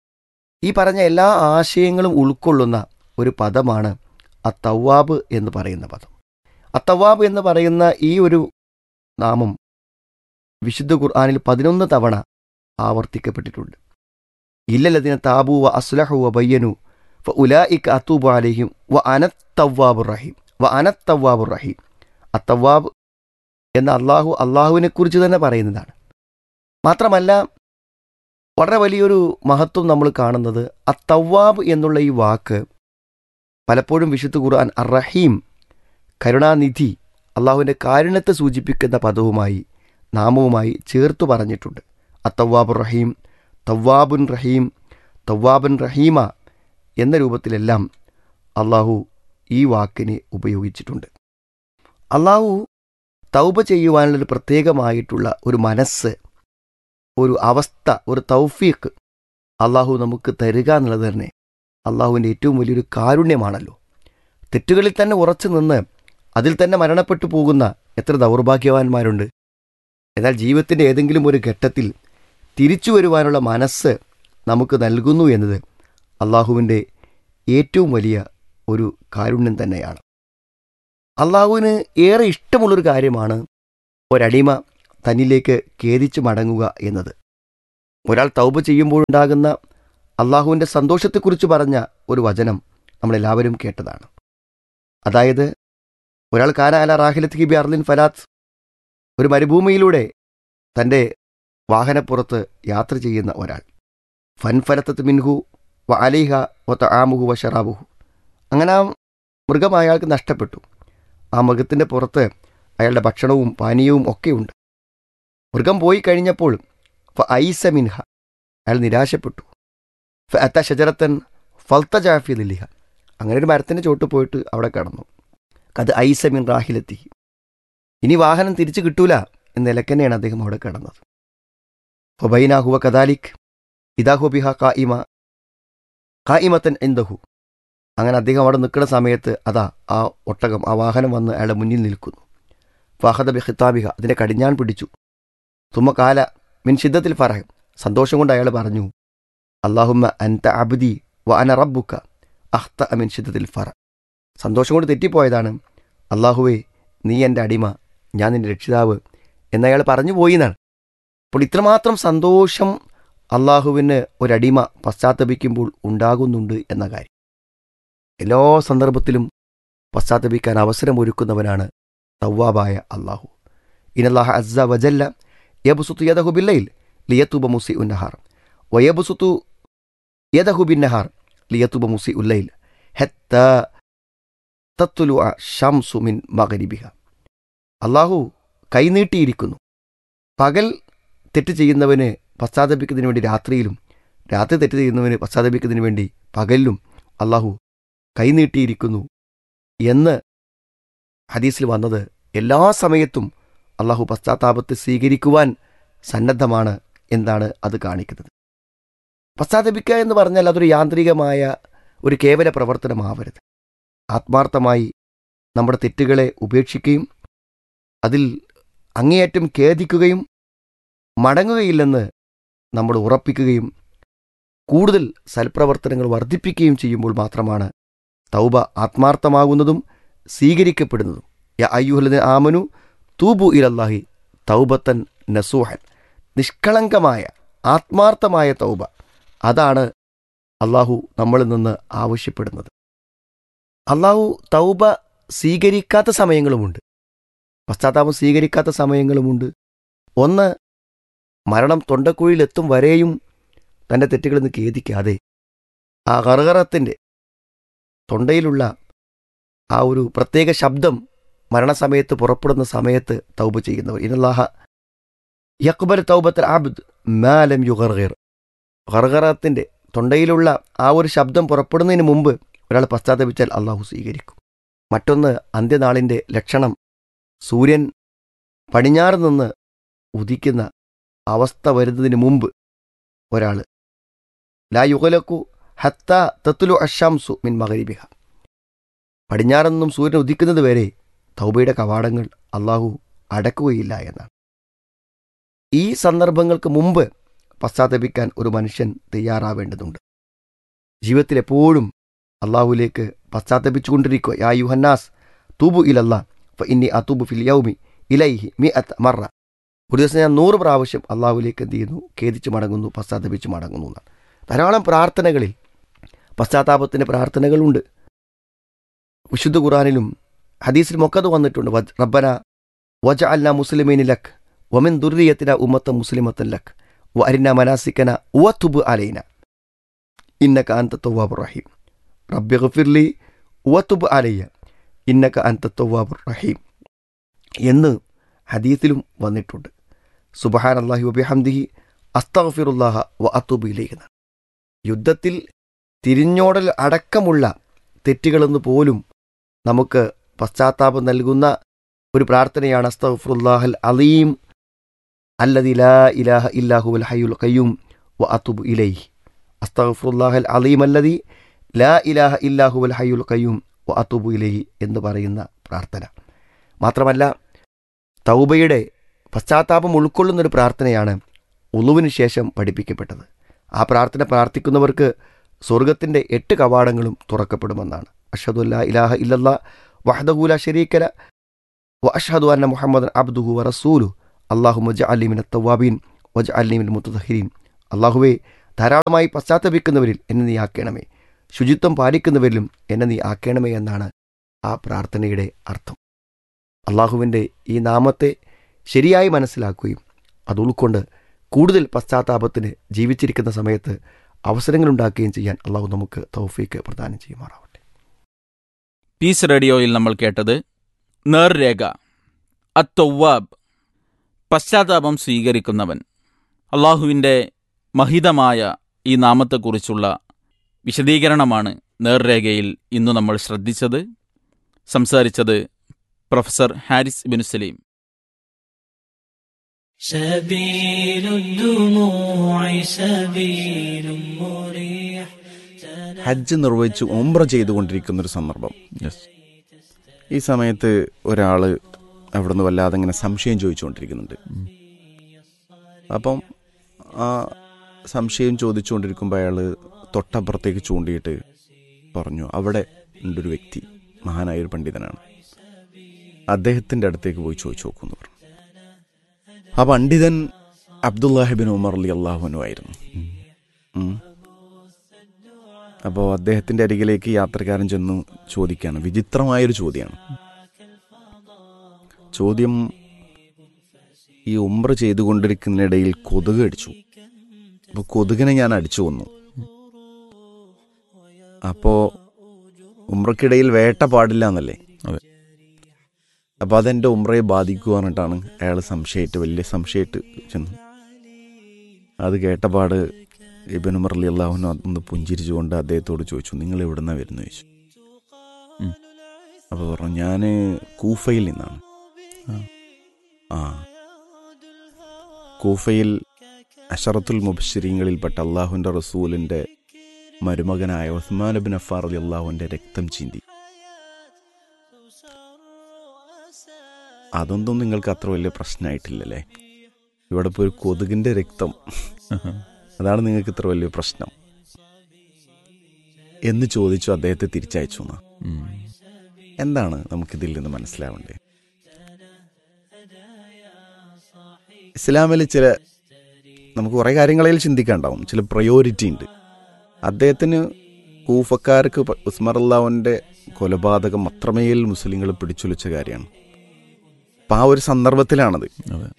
ഈ പറഞ്ഞ എല്ലാ ആശയങ്ങളും ഉൾക്കൊള്ളുന്ന ഒരു പദമാണ് അത്തവാബ് എന്ന് പറയുന്ന പദം അത്തവാബ് എന്ന് പറയുന്ന ഈ ഒരു നാമം വിശുദ്ധ ഖുർആാനിൽ പതിനൊന്ന് തവണ ആവർത്തിക്കപ്പെട്ടിട്ടുണ്ട് ഇല്ലല്ലതിന താബു വ അസ്ലഹു വ ബയ്യനു വ ഉലായിക്ക് അത്തൂബ് അലഹിം വ അനത്തവാബുർ റഹീം വ അനത്തവാബുർ റഹീം അത്തവാബ് എന്ന അള്ളാഹു അള്ളാഹുവിനെക്കുറിച്ച് തന്നെ പറയുന്നതാണ് മാത്രമല്ല വളരെ വലിയൊരു മഹത്വം നമ്മൾ കാണുന്നത് അത്തവാബ് എന്നുള്ള ഈ വാക്ക് പലപ്പോഴും വിശുദ്ധ ഖുർആൻ അർ റഹീം കരുണാനിധി അള്ളാഹുവിൻ്റെ കാരുണ്യത്തെ സൂചിപ്പിക്കുന്ന പദവുമായി നാമവുമായി ചേർത്തു പറഞ്ഞിട്ടുണ്ട് അത്തവാബുർ റഹീം തവാബുൻ റഹീം തവാബുൻ റഹീമ എന്ന രൂപത്തിലെല്ലാം അള്ളാഹു ഈ വാക്കിനെ ഉപയോഗിച്ചിട്ടുണ്ട് അള്ളാഹു തൗബ ചെയ്യുവാനുള്ളൊരു പ്രത്യേകമായിട്ടുള്ള ഒരു മനസ്സ് ഒരു അവസ്ഥ ഒരു തൗഫീഖ് അള്ളാഹു നമുക്ക് തരിക എന്നുള്ളത് തന്നെ അള്ളാഹുവിൻ്റെ ഏറ്റവും വലിയൊരു കാരുണ്യമാണല്ലോ തെറ്റുകളിൽ തന്നെ ഉറച്ചു നിന്ന് അതിൽ തന്നെ മരണപ്പെട്ടു പോകുന്ന എത്ര ദൗർഭാഗ്യവാന്മാരുണ്ട് എന്നാൽ ജീവിതത്തിൻ്റെ ഏതെങ്കിലും ഒരു ഘട്ടത്തിൽ തിരിച്ചു വരുവാനുള്ള മനസ്സ് നമുക്ക് നൽകുന്നു എന്നത് അള്ളാഹുവിൻ്റെ ഏറ്റവും വലിയ ഒരു കാരുണ്യം തന്നെയാണ് അള്ളാഹുവിന് ഏറെ ഇഷ്ടമുള്ളൊരു കാര്യമാണ് ഒരടിമ തന്നിലേക്ക് ഖേദിച്ച് മടങ്ങുക എന്നത് ഒരാൾ തൗബ ചെയ്യുമ്പോഴുണ്ടാകുന്ന അള്ളാഹുവിൻ്റെ സന്തോഷത്തെക്കുറിച്ച് പറഞ്ഞ ഒരു വചനം നമ്മളെല്ലാവരും കേട്ടതാണ് അതായത് ഒരാൾ കാന അല റാഹിലത്ത് ഹിബി അർലിൻ ഫലാത്ത് ഒരു മരുഭൂമിയിലൂടെ തൻ്റെ വാഹനപ്പുറത്ത് യാത്ര ചെയ്യുന്ന ഒരാൾ ഫൻഫലത്തത്ത് മിൻഹു വ അലിഹ വ ആമുഹു വ ഷറാബുഹു അങ്ങനെ ആ മൃഗം അയാൾക്ക് നഷ്ടപ്പെട്ടു ആ മൃഗത്തിൻ്റെ പുറത്ത് അയാളുടെ ഭക്ഷണവും പാനീയവും ഒക്കെയുണ്ട് മൃഗം പോയി കഴിഞ്ഞപ്പോൾ ഫ ഐസ മിൻഹ അയാൾ നിരാശപ്പെട്ടു ഫ അത്ത ഷജറത്തൻ ഫൽത്ത ജാഫി ലില്ലിഹ അങ്ങനെ ഒരു മരത്തിൻ്റെ ചോട്ട് പോയിട്ട് അവിടെ കടന്നു അത് ഐസ മിൻ റാഹിലെത്തി ഇനി വാഹനം തിരിച്ചു കിട്ടൂല എന്ന നിലക്കന്നെയാണ് അദ്ദേഹം അവിടെ കടന്നത് ഫബൈന ഹുവ കദാലിക് ഇദാഹു ബിഹ കായിമ കായിമത്തൻ എന്തഹു അങ്ങനെ അദ്ദേഹം അവിടെ നിൽക്കുന്ന സമയത്ത് അതാ ആ ഒട്ടകം ആ വാഹനം വന്ന് അയാളുടെ മുന്നിൽ നിൽക്കുന്നു ഫഹദ ബി ഖിത്താബിഹ അതിനെ കടിഞ്ഞാൻ പിടിച്ചു തുമ്മ കാല മിൻ ഷിദ്ദത്തിൽ ഫറഹ് സന്തോഷം കൊണ്ട് അയാൾ പറഞ്ഞു അള്ളാഹുമ്മ അൻത അബ്ദി വ അന റബ്ബുക്ക അഹ്ത മിൻ ഷിദ്ദത്തിൽ ഫറ സന്തോഷം കൊണ്ട് തെറ്റിപ്പോയതാണ് അള്ളാഹുവേ നീ എൻ്റെ അടിമ ഞാൻ നിൻ്റെ രക്ഷിതാവ് എന്നയാൾ പറഞ്ഞു പോയി എന്നാണ് അപ്പോൾ ഇത്രമാത്രം സന്തോഷം അള്ളാഹുവിന് ഒരടിമ പശ്ചാത്തപിക്കുമ്പോൾ ഉണ്ടാകുന്നുണ്ട് എന്ന കാര്യം എല്ലാ സന്ദർഭത്തിലും പശ്ചാത്തപിക്കാൻ അവസരമൊരുക്കുന്നവനാണ് തവ്വാബായ അള്ളാഹു ഇനല്ലാഹ അസ്സ വജല്ല യബുസുത്തു യദഹു ബില്ലയിൽ ലിയത്തുബ മുസി ഉന്നഹാർ വയബുസുത്തു യദഹു ബിന്നഹാർ ലിയത്തുബ മുസി ഉല്ലയിൽ ഹെത്ത തത്തുലു ഷംസു മിൻ മകരിബിഹ അള്ളാഹു കൈനീട്ടിയിരിക്കുന്നു പകൽ തെറ്റ് ചെയ്യുന്നവന് പശ്ചാത്തപിക്കുന്നതിന് വേണ്ടി രാത്രിയിലും രാത്രി തെറ്റ് ചെയ്യുന്നവന് പശ്ചാത്തപിക്കുന്നതിന് വേണ്ടി പകലിലും അള്ളാഹു കൈനീട്ടിയിരിക്കുന്നു എന്ന് ഹദീസിൽ വന്നത് എല്ലാ സമയത്തും അള്ളാഹു പശ്ചാത്താപത്തെ സ്വീകരിക്കുവാൻ സന്നദ്ധമാണ് എന്നാണ് അത് കാണിക്കുന്നത് പശ്ചാത്തപിക്കുക എന്ന് പറഞ്ഞാൽ അതൊരു യാന്ത്രികമായ ഒരു കേവല പ്രവർത്തനമാവരുത് ആത്മാർത്ഥമായി നമ്മുടെ തെറ്റുകളെ ഉപേക്ഷിക്കുകയും അതിൽ അങ്ങേയറ്റം ഖേദിക്കുകയും മടങ്ങുകയില്ലെന്ന് നമ്മൾ ഉറപ്പിക്കുകയും കൂടുതൽ സൽപ്രവർത്തനങ്ങൾ വർദ്ധിപ്പിക്കുകയും ചെയ്യുമ്പോൾ മാത്രമാണ് തൗബ ആത്മാർത്ഥമാകുന്നതും സ്വീകരിക്കപ്പെടുന്നതും യ അയ്യുഹലന് ആമനു തൂബു ഇലല്ലാഹി തൗബത്തൻ നസൂഹൻ നിഷ്കളങ്കമായ ആത്മാർത്ഥമായ തൗബ അതാണ് അള്ളാഹു നമ്മളിൽ നിന്ന് ആവശ്യപ്പെടുന്നത് അള്ളാഹു തൗബ സ്വീകരിക്കാത്ത സമയങ്ങളുമുണ്ട് പശ്ചാത്താപം സ്വീകരിക്കാത്ത സമയങ്ങളുമുണ്ട് ഒന്ന് മരണം തൊണ്ടക്കുഴിയിലെത്തും വരെയും തൻ്റെ തെറ്റുകളിൽ നിന്ന് ഖേദിക്കാതെ ആ കറുകറത്തിൻ്റെ തൊണ്ടയിലുള്ള ആ ഒരു പ്രത്യേക ശബ്ദം മരണസമയത്ത് പുറപ്പെടുന്ന സമയത്ത് തൗബ ചെയ്യുന്നവർ ഇനല്ലാഹ യക്ബൽ തൗബത്തൽ ആബിദ് മാലം യുഗർഗർ ഗർഗറത്തിൻ്റെ തൊണ്ടയിലുള്ള ആ ഒരു ശബ്ദം പുറപ്പെടുന്നതിന് മുമ്പ് ഒരാൾ പശ്ചാത്തപിച്ചാൽ അള്ളാഹു സ്വീകരിക്കും മറ്റൊന്ന് അന്ത്യനാളിൻ്റെ ലക്ഷണം സൂര്യൻ പടിഞ്ഞാറ് നിന്ന് ഉദിക്കുന്ന അവസ്ഥ വരുന്നതിന് മുമ്പ് ഒരാൾ ലാ യുഗലക്കു ഹത്ത തത്തുലു അഷാംസു മിൻ മകരിബിഹ പടിഞ്ഞാറ് നിന്നും സൂര്യൻ ഉദിക്കുന്നത് വരെ തൗബയുടെ കവാടങ്ങൾ അള്ളാഹു അടക്കുകയില്ല എന്നാണ് ഈ സന്ദർഭങ്ങൾക്ക് മുമ്പ് പശ്ചാത്തപിക്കാൻ ഒരു മനുഷ്യൻ തയ്യാറാവേണ്ടതുണ്ട് ജീവിതത്തിൽ എപ്പോഴും അള്ളാഹുലേക്ക് പശ്ചാത്തപിച്ചുകൊണ്ടിരിക്കുക യാ യുഹന്നാസ് തൂബു ഇലല്ലാ ഫ ഇന്നി അത്തൂബു ഫിൽ യൗമി ഇലൈഹി മി അത്ത് മറ ഒരു ദിവസം ഞാൻ നൂറ് പ്രാവശ്യം അള്ളാഹുലേക്ക് എന്ത് ചെയ്യുന്നു ഖേദിച്ച് മടങ്ങുന്നു പശ്ചാത്തപിച്ച് മടങ്ങുന്നു എന്നാണ് ധാരാളം പ്രാർത്ഥനകളിൽ പശ്ചാത്താപത്തിൻ്റെ പ്രാർത്ഥനകളുണ്ട് വിശുദ്ധ ഖുറാനിലും ഹദീസിലും ഒക്കെ അത് വന്നിട്ടുണ്ട് വജ് റബ്ബന വജ അല്ല മുസ്ലിമീൻ ലക് വമിൻ ദുർരിയത്തിന ഉമ്മത്ത മുസ്ലിമത്തൻ ലക് വ അരിന മനാസിക്കന ഉവത്തുബ് അലൈന ഇന്നക അന്ത തവ്വാബ് റഹീം റബ്ബി ഗഫിർലി ഉവത്തുബ് അലയ്യ ഇന്നക അന്ത തവ്വാബ് റഹീം എന്ന് ഹദീസിലും വന്നിട്ടുണ്ട് സുബഹാൻ അള്ളാഹി വബിഹംദിഹി അസ്തഗ്ഫിറുല്ലാഹ വ അത്തുബ് ഇലൈഹി യുദ്ധത്തിൽ തിരിഞ്ഞോടൽ അടക്കമുള്ള തെറ്റുകളെന്ന് പോലും നമുക്ക് പശ്ചാത്താപം നൽകുന്ന ഒരു പ്രാർത്ഥനയാണ് അസ്തഗ്ഫിറുല്ലാഹൽ അലീം അല്ലദി ലാ ഇലാഹ ഇല്ലാഹു അൽ ഹയ്യുൽ ഖയ്യൂം വ അത്തുബ് ഇലൈഹി അസ്തഗ്ഫിറുല്ലാഹൽ അലീം അല്ലദി ലാ ഇലാഹ ഇല്ലാഹു അൽ ഹയ്യുൽ ഖയ്യൂം വ അത്തുബ് ഇലൈഹി എന്ന് പറയുന്ന പ്രാർത്ഥന മാത്രമല്ല തൗബയുടെ പശ്ചാത്താപം ഉൾക്കൊള്ളുന്ന ഒരു പ്രാർത്ഥനയാണ് ഉളുവിന് ശേഷം പഠിപ്പിക്കപ്പെട്ടത് ആ പ്രാർത്ഥന പ്രാർത്ഥിക്കുന്നവർക്ക് സ്വർഗത്തിൻ്റെ എട്ട് കവാടങ്ങളും തുറക്കപ്പെടുമെന്നാണ് അഷദുല്ല ഇലാഹ ഇല്ലല്ലാ വഹദഹുല ഷരീക്കല വ അഷഹദു അന്ന മുഹമ്മദ് അബ്ദുഹു വ റസൂലു അള്ളാഹു മജ അലിമിൻ തവാബീൻ വജ അലിമിൻ മുത്തഹീൻ അള്ളാഹുവെ ധാരാളമായി പശ്ചാത്തപിക്കുന്നവരിൽ എന്നെ നീ ആക്കണമേ ശുചിത്വം പാലിക്കുന്നവരിലും എന്നെ നീ ആക്കണമേ എന്നാണ് ആ പ്രാർത്ഥനയുടെ അർത്ഥം അള്ളാഹുവിൻ്റെ ഈ നാമത്തെ ശരിയായി മനസ്സിലാക്കുകയും അത് ഉൾക്കൊണ്ട് കൂടുതൽ പശ്ചാത്താപത്തിന് ജീവിച്ചിരിക്കുന്ന സമയത്ത് അവസരങ്ങളുണ്ടാക്കുകയും ചെയ്യാൻ അള്ളാഹു നമുക്ക് തൗഫീക്ക് പ്രദാനം ചെയ്യുമാറാവട്ടെ പീസ് റേഡിയോയിൽ നമ്മൾ കേട്ടത് നേർരേഖ അത്തൗവാബ് പശ്ചാത്താപം സ്വീകരിക്കുന്നവൻ അള്ളാഹുവിൻ്റെ മഹിതമായ ഈ നാമത്തെക്കുറിച്ചുള്ള വിശദീകരണമാണ് നേർരേഖയിൽ ഇന്നു നമ്മൾ ശ്രദ്ധിച്ചത് സംസാരിച്ചത് പ്രൊഫസർ ഹാരിസ് ബിനു സലീം سبيل الدموع سبيل مريح ഹജ്ജ് നിർവഹിച്ച് ഒമ്ര ചെയ്തുകൊണ്ടിരിക്കുന്ന ഒരു സന്ദർഭം ഈ സമയത്ത് ഒരാൾ അവിടുന്ന് വല്ലാതെ ഇങ്ങനെ സംശയം ചോദിച്ചുകൊണ്ടിരിക്കുന്നുണ്ട് അപ്പം ആ സംശയം ചോദിച്ചുകൊണ്ടിരിക്കുമ്പോൾ അയാൾ തൊട്ടപ്പുറത്തേക്ക് ചൂണ്ടിയിട്ട് പറഞ്ഞു അവിടെ ഉണ്ടൊരു വ്യക്തി മഹാനായ ഒരു പണ്ഡിതനാണ് അദ്ദേഹത്തിൻ്റെ അടുത്തേക്ക് പോയി ചോദിച്ചു നോക്കുമെന്ന് പറഞ്ഞു ആ പണ്ഡിതൻ അബ്ദുല്ലാഹിബിൻ ഉമർ അലി അള്ളാഹുനു ആയിരുന്നു ഉം. അപ്പോൾ അദ്ദേഹത്തിൻ്റെ അരികിലേക്ക് യാത്രക്കാരൻ ചെന്നു ചോദിക്കുകയാണ് വിചിത്രമായൊരു ചോദ്യമാണ് ചോദ്യം ഈ ഉമ്ര ചെയ്തുകൊണ്ടിരിക്കുന്നതിനിടയിൽ കൊതുക് അടിച്ചു അപ്പോൾ കൊതുകിനെ ഞാൻ അടിച്ചു കൊന്നു അപ്പോൾ ഉമ്രക്കിടയിൽ വേട്ട പാടില്ല എന്നല്ലേ അതെ. അപ്പോൾ അതെൻ്റെ ഉമ്രയെ ബാധിക്കുക പറഞ്ഞിട്ടാണ് അയാൾ സംശയമായിട്ട് വലിയ സംശയമായിട്ട് ചെന്നു അത് കേട്ടപാട് ഇബൻ ഉമർ അലി അള്ളാഹുന ഒന്ന് പുഞ്ചിരിച്ചുകൊണ്ട് അദ്ദേഹത്തോട് ചോദിച്ചു നിങ്ങൾ എവിടുന്നാ വരുന്നു ചോദിച്ചു ഉം. അപ്പോൾ പറഞ്ഞു ഞാൻ കൂഫയിൽ നിന്നാണ് ആ കൂഫയിൽ അഷറത്തുൽ മുബശ്ശരീങ്ങളിൽപ്പെട്ട അള്ളാഹുവിൻ്റെ റസൂലിൻ്റെ മരുമകനായ ഉസ്മാൻ ബിൻ അഫാർ അലി അള്ളാഹുവിൻ്റെ രക്തം ചിന്തി അതൊന്നും നിങ്ങൾക്ക് അത്ര വലിയ പ്രശ്നമായിട്ടില്ലല്ലേ ഇവിടെ ഇപ്പോൾ ഒരു കൊതുകിൻ്റെ രക്തം അതാണ് നിങ്ങൾക്ക് ഇത്ര വലിയ പ്രശ്നം എന്ന് ചോദിച്ചു അദ്ദേഹത്തെ തിരിച്ചയച്ചു എന്നാ ഉം. എന്താണ് നമുക്കിതിൽ നിന്ന് മനസ്സിലാവേണ്ടത് ഇസ്ലാമിൽ ചില നമുക്ക് കുറേ കാര്യങ്ങളിൽ ചിന്തിക്കാണ്ടാവും ചില പ്രയോറിറ്റി ഉണ്ട് അദ്ദേഹത്തിന് കൂഫക്കാർക്ക് പ- ഉസ്മർ അള്ളാഹുവിൻ്റെ കൊലപാതകം അത്രമേൽ മുസ്ലിങ്ങൾ പിടിച്ചുലച്ച കാര്യമാണ് അപ്പം ആ ഒരു സന്ദർഭത്തിലാണത് അതെ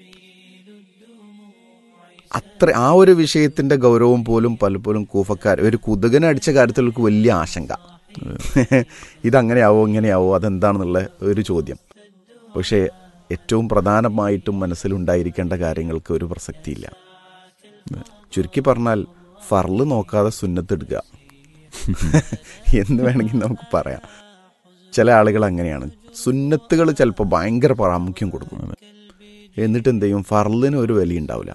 അത്ര ആ ഒരു വിഷയത്തിന്റെ ഗൗരവം പോലും പലപ്പോഴും കൂഫക്കാർ ഒരു കുതുകനെ അടിച്ച കാര്യത്തിൽ അവർക്ക് വലിയ ആശങ്ക ഇതങ്ങനെയാവോ ഇങ്ങനെയാവോ അതെന്താണെന്നുള്ള ഒരു ചോദ്യം പക്ഷേ ഏറ്റവും പ്രധാനമായിട്ടും മനസ്സിലുണ്ടായിരിക്കേണ്ട കാര്യങ്ങൾക്ക് ഒരു പ്രസക്തിയില്ല ചുരുക്കി പറഞ്ഞാൽ ഫർള് നോക്കാതെ സുന്നത്തെടുക്കുക എന്ന് വേണമെങ്കിൽ നമുക്ക് പറയാം ചില ആളുകൾ അങ്ങനെയാണ് സുന്നത്തുകൾ ചിലപ്പോൾ ഭയങ്കര പ്രാമുഖ്യം കൊടുക്കും എന്നിട്ട് എന്ത് ചെയ്യും ഫർളിന് ഒരു വില ഉണ്ടാവില്ല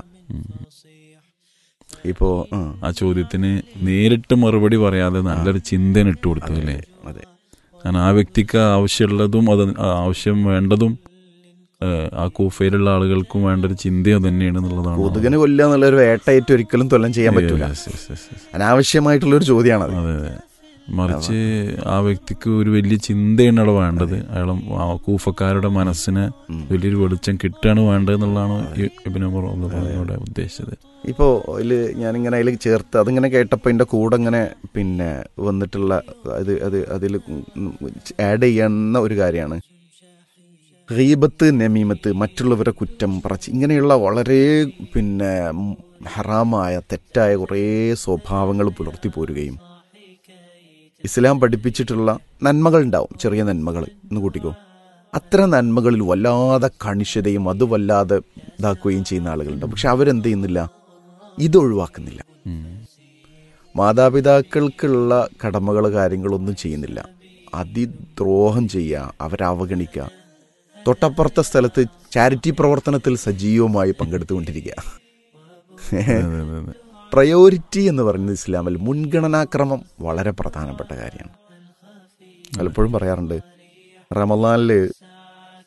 ഇപ്പോ ആ, ആ ചോദ്യത്തിന് നേരിട്ട് മറുപടി പറയാതെ നല്ലൊരു ചിന്തന ഇട്ട് കൊടുത്തു അല്ലേ അതെ കാരണം ആ വ്യക്തിക്ക് ആവശ്യമുള്ളതും അത് ആവശ്യം വേണ്ടതും ഏഹ്, ആ കൂഫയിലുള്ള ആളുകൾക്കും വേണ്ട ഒരു ചിന്തയും തന്നെയാണ് എന്നുള്ളതാണ് കൊതുകിനെ കൊല്ലുക എന്നുള്ള ഒരു വേട്ടയേറ്റ് ഒരിക്കലും തൊല്ലം ചെയ്യാൻ പറ്റൂല Yes, yes, yes, yes. അനാവശ്യമായിട്ടുള്ള ഒരു ചോദ്യമാണത് അതെ അതെ മറിച്ച് ആ വ്യക്തിക്ക് ഒരു വലിയ ചിന്തയാണ് അവിടെ വേണ്ടത് അയാളെ ആ കൂഫക്കാരുടെ മനസ്സിന് ഉം. വലിയൊരു വെളിച്ചം കിട്ടുകയാണ് വേണ്ടത് എന്നുള്ളതാണ് ഈ ഇബ്നു ഉമർ ഇവിടെ ഉദ്ദേശിച്ചത് ഇപ്പോൾ അതിൽ ഞാനിങ്ങനെ അതിൽ ചേർത്ത് അതിങ്ങനെ കേട്ടപ്പോൾ എൻ്റെ കൂടെ ഇങ്ങനെ പിന്നെ വന്നിട്ടുള്ള അത് അത് അതിൽ ആഡ് ചെയ്യുന്ന ഒരു കാര്യമാണ് ഗീബത്ത് നമീമത്ത് മറ്റുള്ളവരെ കുറ്റം പറച്ച് ഇങ്ങനെയുള്ള വളരെ പിന്നെ ഉം, ഹറാമായ തെറ്റായ കുറേ സ്വഭാവങ്ങൾ പുലർത്തി പോരുകയും ഇസ്ലാം പഠിപ്പിച്ചിട്ടുള്ള നന്മകൾ ഉണ്ടാവും ചെറിയ നന്മകൾ എന്ന് കൂട്ടിക്കോ അത്തരം നന്മകളിൽ വല്ലാതെ കണിശതയും അത് വല്ലാതെ ഇതാക്കുകയും ചെയ്യുന്ന ആളുകളുണ്ട് പക്ഷെ അവരെന്ത് ചെയ്യുന്നില്ല ഇത് ഒഴിവാക്കുന്നില്ല മാതാപിതാക്കൾക്കുള്ള കടമകൾ കാര്യങ്ങളൊന്നും ചെയ്യുന്നില്ല അതിദ്രോഹം ചെയ്യുക അവരെ അവഗണിക്കുക തൊട്ടപ്പുറത്തെ സ്ഥലത്ത് ചാരിറ്റി പ്രവർത്തനത്തിൽ സജീവമായി പങ്കെടുത്തുകൊണ്ടിരിക്കുക അതെ, അതെ, അതെ. പ്രയോറിറ്റി എന്ന് പറയുന്നത് ഇസ്ലാമിൽ മുൻഗണനാക്രമം വളരെ പ്രധാനപ്പെട്ട കാര്യമാണ് പലപ്പോഴും പറയാറുണ്ട് റമലാനില്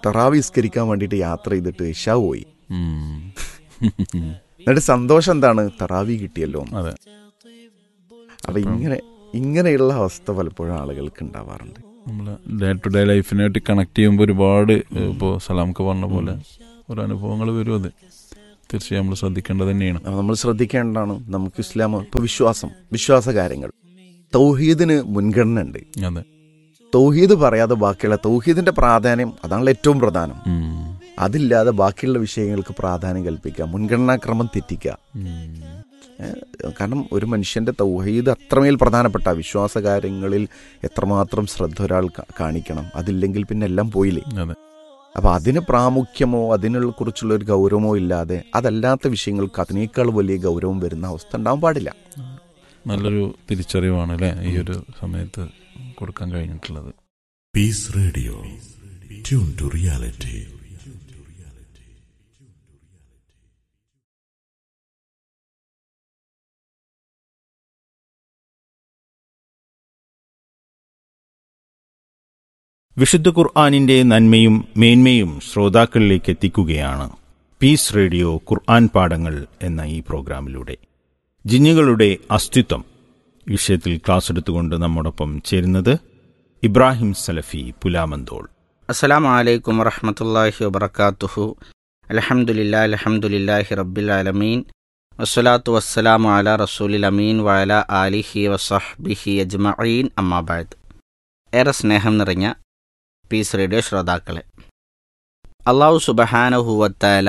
തറാവിസ്കരിക്കാൻ വേണ്ടിയിട്ട് യാത്ര ചെയ്തിട്ട് ഇഷ പോയി ഉം. എന്നിട്ട് സന്തോഷം എന്താണ് തറാവി കിട്ടിയല്ലോ എന്ന്. അതെ അപ്പൊ ഇങ്ങനെ ഇങ്ങനെയുള്ള അവസ്ഥ പലപ്പോഴും ആളുകൾക്ക് ഉണ്ടാവാറുണ്ട് നമ്മൾ ഡേ ടു ഡേ ലൈഫിനായിട്ട് കണക്ട് ചെയ്യുമ്പോൾ ഒരുപാട് ഇപ്പോൾ സലാംക്ക് പറഞ്ഞ പോലെ ഓരോ അനുഭവങ്ങൾ വരും അത് തീർച്ചയായും നമ്മൾ ശ്രദ്ധിക്കേണ്ടത് തന്നെയാണ് അപ്പൊ നമ്മൾ ശ്രദ്ധിക്കേണ്ടതാണ് നമുക്ക് ഇസ്ലാം ഇപ്പൊ വിശ്വാസം വിശ്വാസ കാര്യങ്ങൾ തൗഹീദിന് മുൻഗണന ഉണ്ട് അതെ തൗഹീദ് പറയാതെ ബാക്കിയുള്ള തൗഹീദിന്റെ പ്രാധാന്യം അതാണല്ലോ ഏറ്റവും പ്രധാനം ഉം. അതില്ലാതെ ബാക്കിയുള്ള വിഷയങ്ങൾക്ക് പ്രാധാന്യം കൽപ്പിക്കുക മുൻഗണനാക്രമം തെറ്റിക്കുക ഉം. ഏ, കാരണം ഒരു മനുഷ്യന്റെ തൗഹീദ് അത്രമേൽ പ്രധാനപ്പെട്ട വിശ്വാസ കാര്യങ്ങളിൽ എത്രമാത്രം ശ്രദ്ധ ഒരാൾ കാ- കാണിക്കണം അതില്ലെങ്കിൽ പിന്നെ എല്ലാം പോയില്ലേ അതെ അപ്പൊ അതിന് പ്രാമുഖ്യമോ അതിനുള്ള കുറിച്ചുള്ള ഒരു ഗൗരവമോ ഇല്ലാതെ അതല്ലാത്ത വിഷയങ്ങൾക്ക് അതിനേക്കാൾ വലിയ ഗൗരവം വരുന്ന അവസ്ഥ ഉണ്ടാവാൻ പാടില്ല നല്ലൊരു തിരിച്ചറിവാണ് അല്ലേ ഈ ഒരു സമയത്ത് കൊടുക്കാൻ കഴിഞ്ഞിട്ടുള്ളത് Peace Radio. Tune to reality. വിശുദ്ധ ഖുർആാനിന്റെ നന്മയും മേന്മയും ശ്രോതാക്കളിലേക്ക് എത്തിക്കുകയാണ് പീസ് റേഡിയോ ഖുർആൻ പാഠങ്ങൾ എന്ന ഈ പ്രോഗ്രാമിലൂടെ ജിന്നുകളുടെ അസ്തിത്വം വിഷയത്തിൽ ക്ലാസ് എടുത്തുകൊണ്ട് നമ്മോടൊപ്പം ചേരുന്നത് ഇബ്രാഹിം സലഫി പുലാമന്തോൾ അസ്സലാമു അലൈക്കും വറഹ്മത്തുള്ളാഹി വബറകാതുഹു അൽഹംദുലില്ലാ അൽഹംദുലില്ലാഹി റബ്ബിൽ ആലമീൻ വസ്സലാത്തു വസ്സലാമു അലാ റസൂലിൽ അമീൻ വഅല ആലിഹി വസഹ്ബിഹി അജ്മഈൻ അമ്മാബാദ് ഏറെ സ്നേഹം നിറഞ്ഞ പീസ് റേഡിയോ ശ്രോതാക്കളെ അള്ളാഹു സുബഹാനഹുവത്താല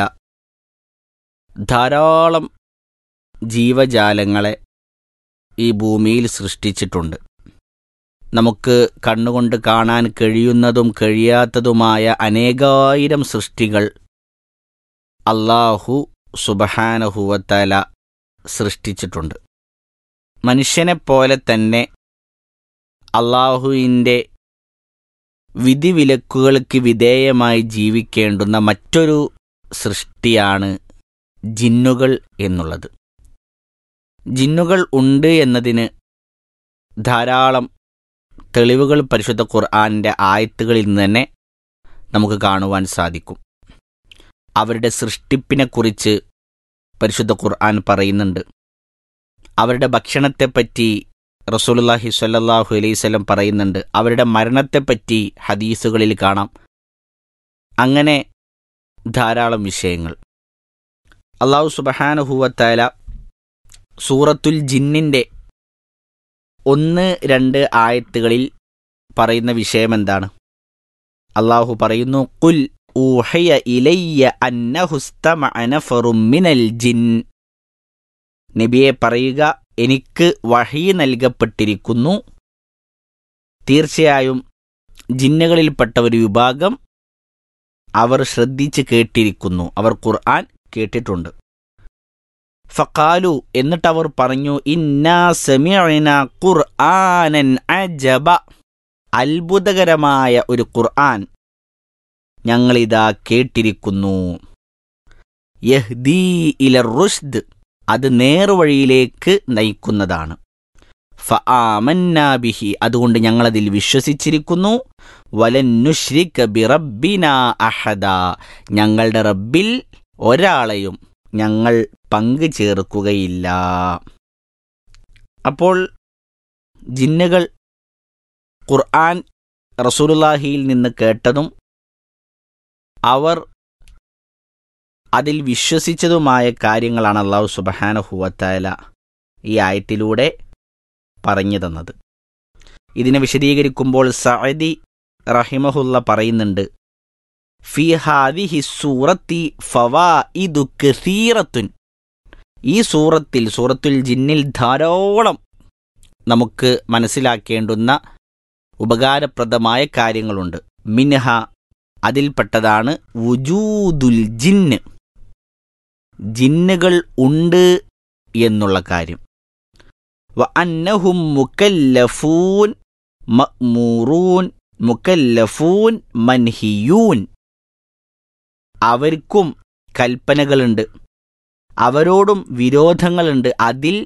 ധാരാളം ജീവജാലങ്ങളെ ഈ ഭൂമിയിൽ സൃഷ്ടിച്ചിട്ടുണ്ട് നമുക്ക് കണ്ണുകൊണ്ട് കാണാൻ കഴിയുന്നതും കഴിയാത്തതുമായ അനേകായിരം സൃഷ്ടികൾ അള്ളാഹു സുബഹാനഹുവത്തല സൃഷ്ടിച്ചിട്ടുണ്ട് മനുഷ്യനെപ്പോലെ തന്നെ അള്ളാഹുവിൻ്റെ വിധിവിലക്കുകൾക്ക് വിധേയമായി ജീവിക്കേണ്ടുന്ന മറ്റൊരു സൃഷ്ടിയാണ് ജിന്നുകൾ എന്നുള്ളത് ജിന്നുകൾ ഉണ്ട് എന്നതിന് ധാരാളം തെളിവുകൾ പരിശുദ്ധ ഖുർആാനിൻ്റെ ആയത്തുകളിൽ നിന്ന് തന്നെ നമുക്ക് കാണുവാൻ സാധിക്കും അവരുടെ സൃഷ്ടിപ്പിനെക്കുറിച്ച് പരിശുദ്ധ ഖുർആൻ പറയുന്നുണ്ട് അവരുടെ ഭക്ഷണത്തെപ്പറ്റി റസൂലുള്ളാഹി സ്വല്ലല്ലാഹു അലൈഹി വസല്ലം പറയുന്നുണ്ട് അവരുടെ മരണത്തെപ്പറ്റി ഹദീസുകളിൽ കാണാം അങ്ങനെ ധാരാളം വിഷയങ്ങൾ അള്ളാഹു സുബഹാനുഹൂവത്തായ സൂറത്തുൽ ജിന്നിൻ്റെ ഒന്ന് രണ്ട് ആയത്തുകളിൽ പറയുന്ന വിഷയം എന്താണ് അള്ളാഹു പറയുന്നു കുൽ ഊഹയ ഇലയ്യ അന്നഹുസ്തമഅ നഫറും മിനൽ ജിൻ നബിയെ പറയുക എനിക്ക് വഹി നൽകപ്പെട്ടിരിക്കുന്നു തീർച്ചയായും ജിന്നുകളിൽപ്പെട്ട ഒരു വിഭാഗം അവർ ശ്രദ്ധിച്ച് കേട്ടിരിക്കുന്നു അവർ ഖുർആൻ കേട്ടിട്ടുണ്ട് ഫക്കാലു എന്നിട്ട് അവർ പറഞ്ഞു ഇന്നാ സമിഅന ഖുർആനൻ അജബ അത്ഭുതകരമായ ഒരു ഖുർആൻ ഞങ്ങളിതാ കേട്ടിരിക്കുന്നു യഹ്ദീ ഇല റുഷ്ദ് അത് നേർവഴിയിലേക്ക് നയിക്കുന്നതാണ് ഫആമന്നാബിഹി അതുകൊണ്ട് ഞങ്ങളതിൽ വിശ്വസിച്ചിരിക്കുന്നു വലന്നുശ്രിക ബിറബ്ബിന അഹദ ഞങ്ങളുടെ റബ്ബിൽ ഒരാളെയും ഞങ്ങൾ പങ്കു ചേർക്കുകയില്ല അപ്പോൾ ജിന്നുകൾ ഖുർആൻ റസൂലുള്ളാഹിയിൽ നിന്ന് കേട്ടതും അവർ അതിൽ വിശ്വസിച്ചതുമായ കാര്യങ്ങളാണ് അള്ളാഹു സുബഹാനഹുവത്തായ ഈ ആയത്തിലൂടെ പറഞ്ഞു തന്നത് ഇതിനെ വിശദീകരിക്കുമ്പോൾ സഅദി റഹിമഹുല്ല പറയുന്നുണ്ട് ഫി ഹാദിഹി സൂറത്തി ഫവാഇദു കസീറത്തുൻ ഈ സൂറത്തിൽ സൂറത്തുൽ ജിന്നിൽ ധാരാളം നമുക്ക് മനസ്സിലാക്കേണ്ടുന്ന ഉപകാരപ്രദമായ കാര്യങ്ങളുണ്ട് മിൻഹ അതിൽപ്പെട്ടതാണ് വുജൂദുൽ ജിന്ന് ജിന്നുകൾ ഉണ്ട് എന്നുള്ള കാര്യം വ അന്നഹും മുക്കല്ലഫൂൻ മഅ്മൂറൂൻ മുക്കല്ലഫൂൻ മൻഹിയൂൻ അവർക്കും കൽപ്പനകളുണ്ട് അവരോടും വിരോധങ്ങളുണ്ട് അതിൽ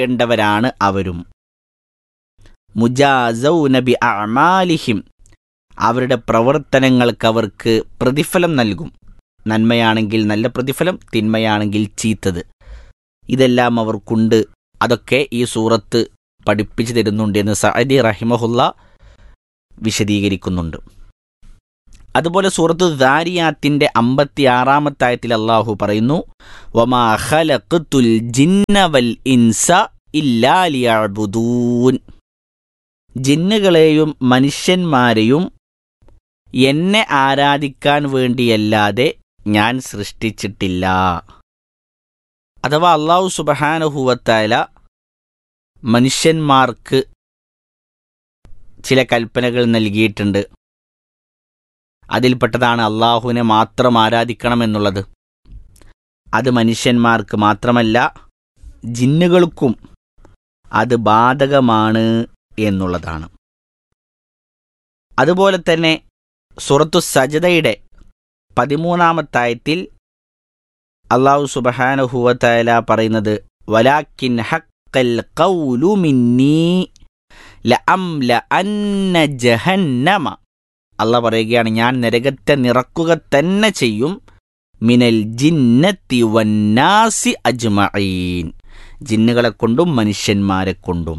വിധേയരാവേണ്ടവരാണ് അവരും മുജാസൗ നബി അമാലിഹിം അവരുടെ പ്രവർത്തനങ്ങൾക്ക് അവർക്ക് പ്രതിഫലം നൽകും നന്മയാണെങ്കിൽ നല്ല പ്രതിഫലം തിന്മയാണെങ്കിൽ ചീത്തത് ഇതെല്ലാം അവർക്കുണ്ട് അതൊക്കെ ഈ സൂറത്ത് പഠിപ്പിച്ചു തരുന്നുണ്ട് എന്ന് സഅദി റഹിമഹുല്ല വിശദീകരിക്കുന്നുണ്ട് അതുപോലെ സൂറത്ത് ദാരിയാത്തിന്റെ അമ്പത്തി ആറാമത്തെ ആയത്തിൽ അള്ളാഹു പറയുന്നു വമാ ഖലഖ്തുൽ ജിന്ന വൽ ഇൻസ ഇല്ലാ ലിയഅ്ബുദൂൻ ജിന്നുകളെയും മനുഷ്യന്മാരെയും എന്നെ ആരാധിക്കാൻ വേണ്ടിയല്ലാതെ ഞാൻ സൃഷ്ടിച്ചിട്ടില്ല അഥവാ അള്ളാഹു സുബഹാനുഹൂവത്തായ മനുഷ്യന്മാർക്ക് ചില കൽപ്പനകൾ നൽകിയിട്ടുണ്ട് അതിൽപ്പെട്ടതാണ് അള്ളാഹുവിനെ മാത്രം ആരാധിക്കണമെന്നുള്ളത് അത് മനുഷ്യന്മാർക്ക് മാത്രമല്ല ജിന്നുകൾക്കും അത് ബാധകമാണ് എന്നുള്ളതാണ് അതുപോലെ തന്നെ സുറത്തു സജതയുടെ പതിമൂന്നാമത്തായത്തിൽ അള്ളാഹു സുബഹാനുഹുവത്തല പറയുന്നത് വലാക്കിൻ ഹക്കൽ ഖൗലു മിന്നീ ലഅംല അന്ന ജഹന്നമ അല്ല പറയുകയാണ് ഞാൻ നരകത്തെ നിറക്കുക തന്നെ ചെയ്യും മിനൽ ജിന്നത്തി വന്നാസി അജ്മഈൻ ജിന്നുകളെ കൊണ്ടും മനുഷ്യന്മാരെ കൊണ്ടും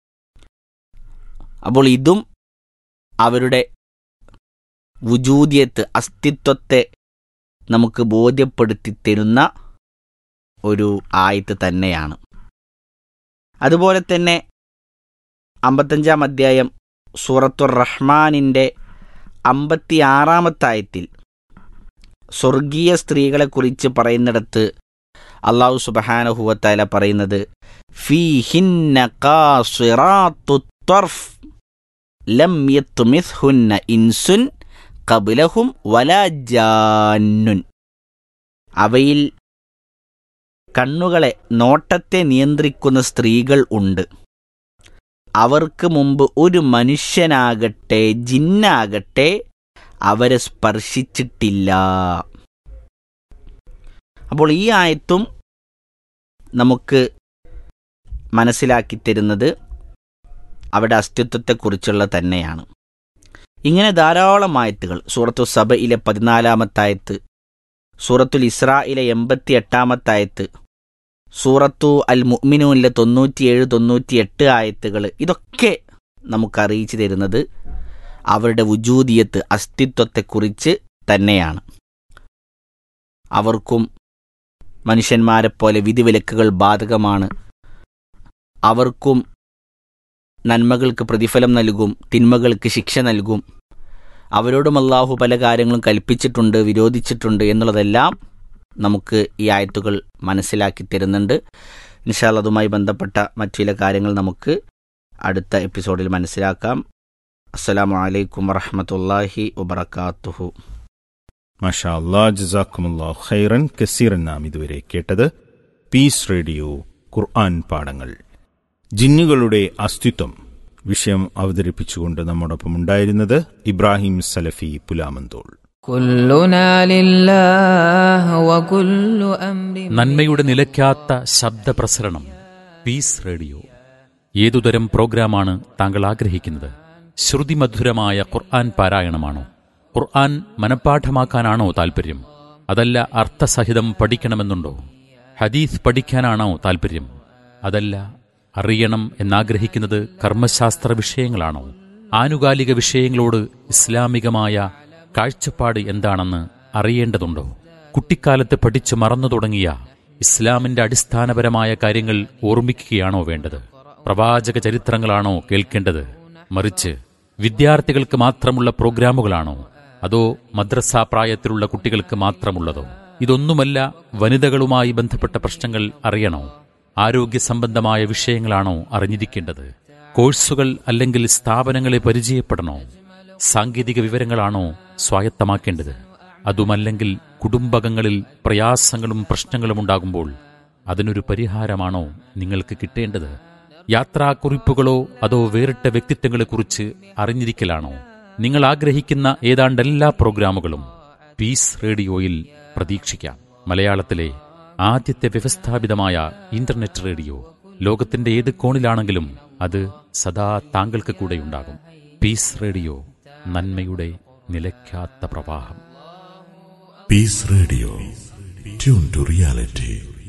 അപ്പോൾ ഇതും അവരുടെ വുജൂദിയത്ത് അസ്തിത്വത്തെ നമുക്ക് ബോധ്യപ്പെടുത്തി തരുന്ന ഒരു ആയത്ത് തന്നെയാണ് അതുപോലെ തന്നെ അമ്പത്തഞ്ചാം അധ്യായം സൂറത്തുർ റഹ്മാനിൻ്റെ അമ്പത്തി ആറാമത്തായത്തിൽ സ്വർഗീയ സ്ത്രീകളെക്കുറിച്ച് പറയുന്നിടത്ത് അള്ളാഹു സുബഹാനഹുവത്തായ പറയുന്നത് ഫീ ഹിന്ന ഖാസിറാത്തു ത്വർഫ് ലം യത്മിസ്ഹുന്ന ഇൻസുൻ കബിലഹും വലാജാന്നുൻ അവയിൽ കണ്ണുകളെ നോട്ടത്തെ നിയന്ത്രിക്കുന്ന സ്ത്രീകൾ ഉണ്ട് അവർക്ക് മുമ്പ് ഒരു മനുഷ്യനാകട്ടെ ജിന്നാകട്ടെ അവരെ സ്പർശിച്ചിട്ടില്ല അപ്പോൾ ഈ ആയത്തും നമുക്ക് മനസ്സിലാക്കി തരുന്നത് അവിടെ അസ്തിത്വത്തെക്കുറിച്ചുള്ള തന്നെയാണ് ഇങ്ങനെ ധാരാളം ആയത്തുകൾ സൂറത്തു സബയിലെ പതിനാലാമത്തായത്ത് സൂറത്തുൽ ഇസ്രായിലെ എൺപത്തി എട്ടാമത്തായത്ത് സൂറത്തു അൽ മുഅ്മിനൂനിലെ തൊണ്ണൂറ്റിയേഴ് തൊണ്ണൂറ്റിയെട്ട് ആയത്തുകൾ ഇതൊക്കെ നമുക്ക് അറിയിച്ചു തരുന്നത് അവരുടെ വുജൂദിയത്ത് അസ്തിത്വത്തെക്കുറിച്ച് തന്നെയാണ് അവർക്കും മനുഷ്യന്മാരെപ്പോലെ വിധിവിലക്കുകൾ ബാധകമാണ് അവർക്കും നന്മകൾക്ക് പ്രതിഫലം നൽകും തിന്മകൾക്ക് ശിക്ഷ നൽകും അവരോടും അള്ളാഹു പല കാര്യങ്ങളും കൽപ്പിച്ചിട്ടുണ്ട് വിരോധിച്ചിട്ടുണ്ട് എന്നുള്ളതെല്ലാം നമുക്ക് ഈ ആയത്തുകൾ മനസ്സിലാക്കി തരുന്നുണ്ട് ഇൻഷാല് അതുമായി ബന്ധപ്പെട്ട മറ്റു ചില കാര്യങ്ങൾ നമുക്ക് അടുത്ത എപ്പിസോഡിൽ മനസ്സിലാക്കാം അസ്സലാമു അലൈക്കും വറഹമത്തല്ലാഹി വബർക്കാത്തുഹു മഷാ അല്ലാ ജസാക്കുമുല്ലാ ഖൈറൻ കസീറൻ നാം ഇതുവരെ കേട്ടത് പീസ് റേഡിയോ ഖുർആൻ പാഠങ്ങൾ ജിന്നുകളുടെ അസ്തിത്വം വിഷയം അവതരിപ്പിച്ചുകൊണ്ട് നമ്മോടൊപ്പം ഉണ്ടായിരുന്നത് ഇബ്രാഹിം സലഫി പുലാമന്തോൾ كلنا لله وكل أمر നന്മയുടെ നിലയ്ക്കാത്ത ശബ്ദപ്രസരണം പീസ് റേഡിയോ ഏതുതരം പ്രോഗ്രാമാണ് താങ്കൾ ആഗ്രഹിക്കുന്നത് ശ്രുതിമധുരമായ ഖുർആൻ പാരായണമാണോ ഖുർആൻ മനഃപ്പാഠമാക്കാനാണോ താൽപ്പര്യം അതല്ല അർത്ഥസഹിതം പഠിക്കണമെന്നുണ്ടോ ഹദീസ് പഠിക്കാനാണോ താൽപ്പര്യം അതല്ല അറിയണം എന്നാഗ്രഹിക്കുന്നത് കർമ്മശാസ്ത്ര വിഷയങ്ങളാണോ ആനുകാലിക വിഷയങ്ങളോട് ഇസ്ലാമികമായ കാഴ്ചപ്പാട് എന്താണെന്ന് അറിയേണ്ടതുണ്ടോ കുട്ടിക്കാലത്ത് പഠിച്ചു മറന്നു തുടങ്ങിയ ഇസ്ലാമിന്റെ അടിസ്ഥാനപരമായ കാര്യങ്ങൾ ഓർമ്മിക്കുകയാണോ വേണ്ടത് പ്രവാചക ചരിത്രങ്ങളാണോ കേൾക്കേണ്ടത് മറിച്ച് വിദ്യാർത്ഥികൾക്ക് മാത്രമുള്ള പ്രോഗ്രാമുകളാണോ അതോ മദ്രസ പ്രായത്തിലുള്ള കുട്ടികൾക്ക് മാത്രമുള്ളതോ ഇതൊന്നുമല്ല വനിതകളുമായി ബന്ധപ്പെട്ട പ്രശ്നങ്ങൾ അറിയണോ ആരോഗ്യ സംബന്ധമായ വിഷയങ്ങളാണോ അറിഞ്ഞിരിക്കേണ്ടത് കോഴ്സുകൾ അല്ലെങ്കിൽ സ്ഥാപനങ്ങളെ പരിചയപ്പെടണോ സാങ്കേതിക വിവരങ്ങളാണോ സ്വായത്തമാക്കേണ്ടത് അതുമല്ലെങ്കിൽ കുടുംബകങ്ങളിൽ പ്രയാസങ്ങളും പ്രശ്നങ്ങളും ഉണ്ടാകുമ്പോൾ അതിനൊരു പരിഹാരമാണോ നിങ്ങൾക്ക് കിട്ടേണ്ടത് യാത്രാക്കുറിപ്പുകളോ അതോ വേറിട്ട വ്യക്തിത്വങ്ങളെക്കുറിച്ച് അറിഞ്ഞിരിക്കലാണോ നിങ്ങൾ ആഗ്രഹിക്കുന്ന ഏതാണ്ട് എല്ലാ പ്രോഗ്രാമുകളും പീസ് റേഡിയോയിൽ പ്രതീക്ഷിക്കാം മലയാളത്തിലെ ആദ്യത്തെ വ്യവസ്ഥാപിതമായ ഇന്റർനെറ്റ് റേഡിയോ ലോകത്തിന്റെ ഏത് കോണിലാണെങ്കിലും അത് സദാ താങ്കൾക്ക് കൂടെയുണ്ടാകും പീസ് റേഡിയോ നന്മയുടെ നിലയ്ക്കാത്ത പ്രവാഹം Peace Radio. Tune to reality.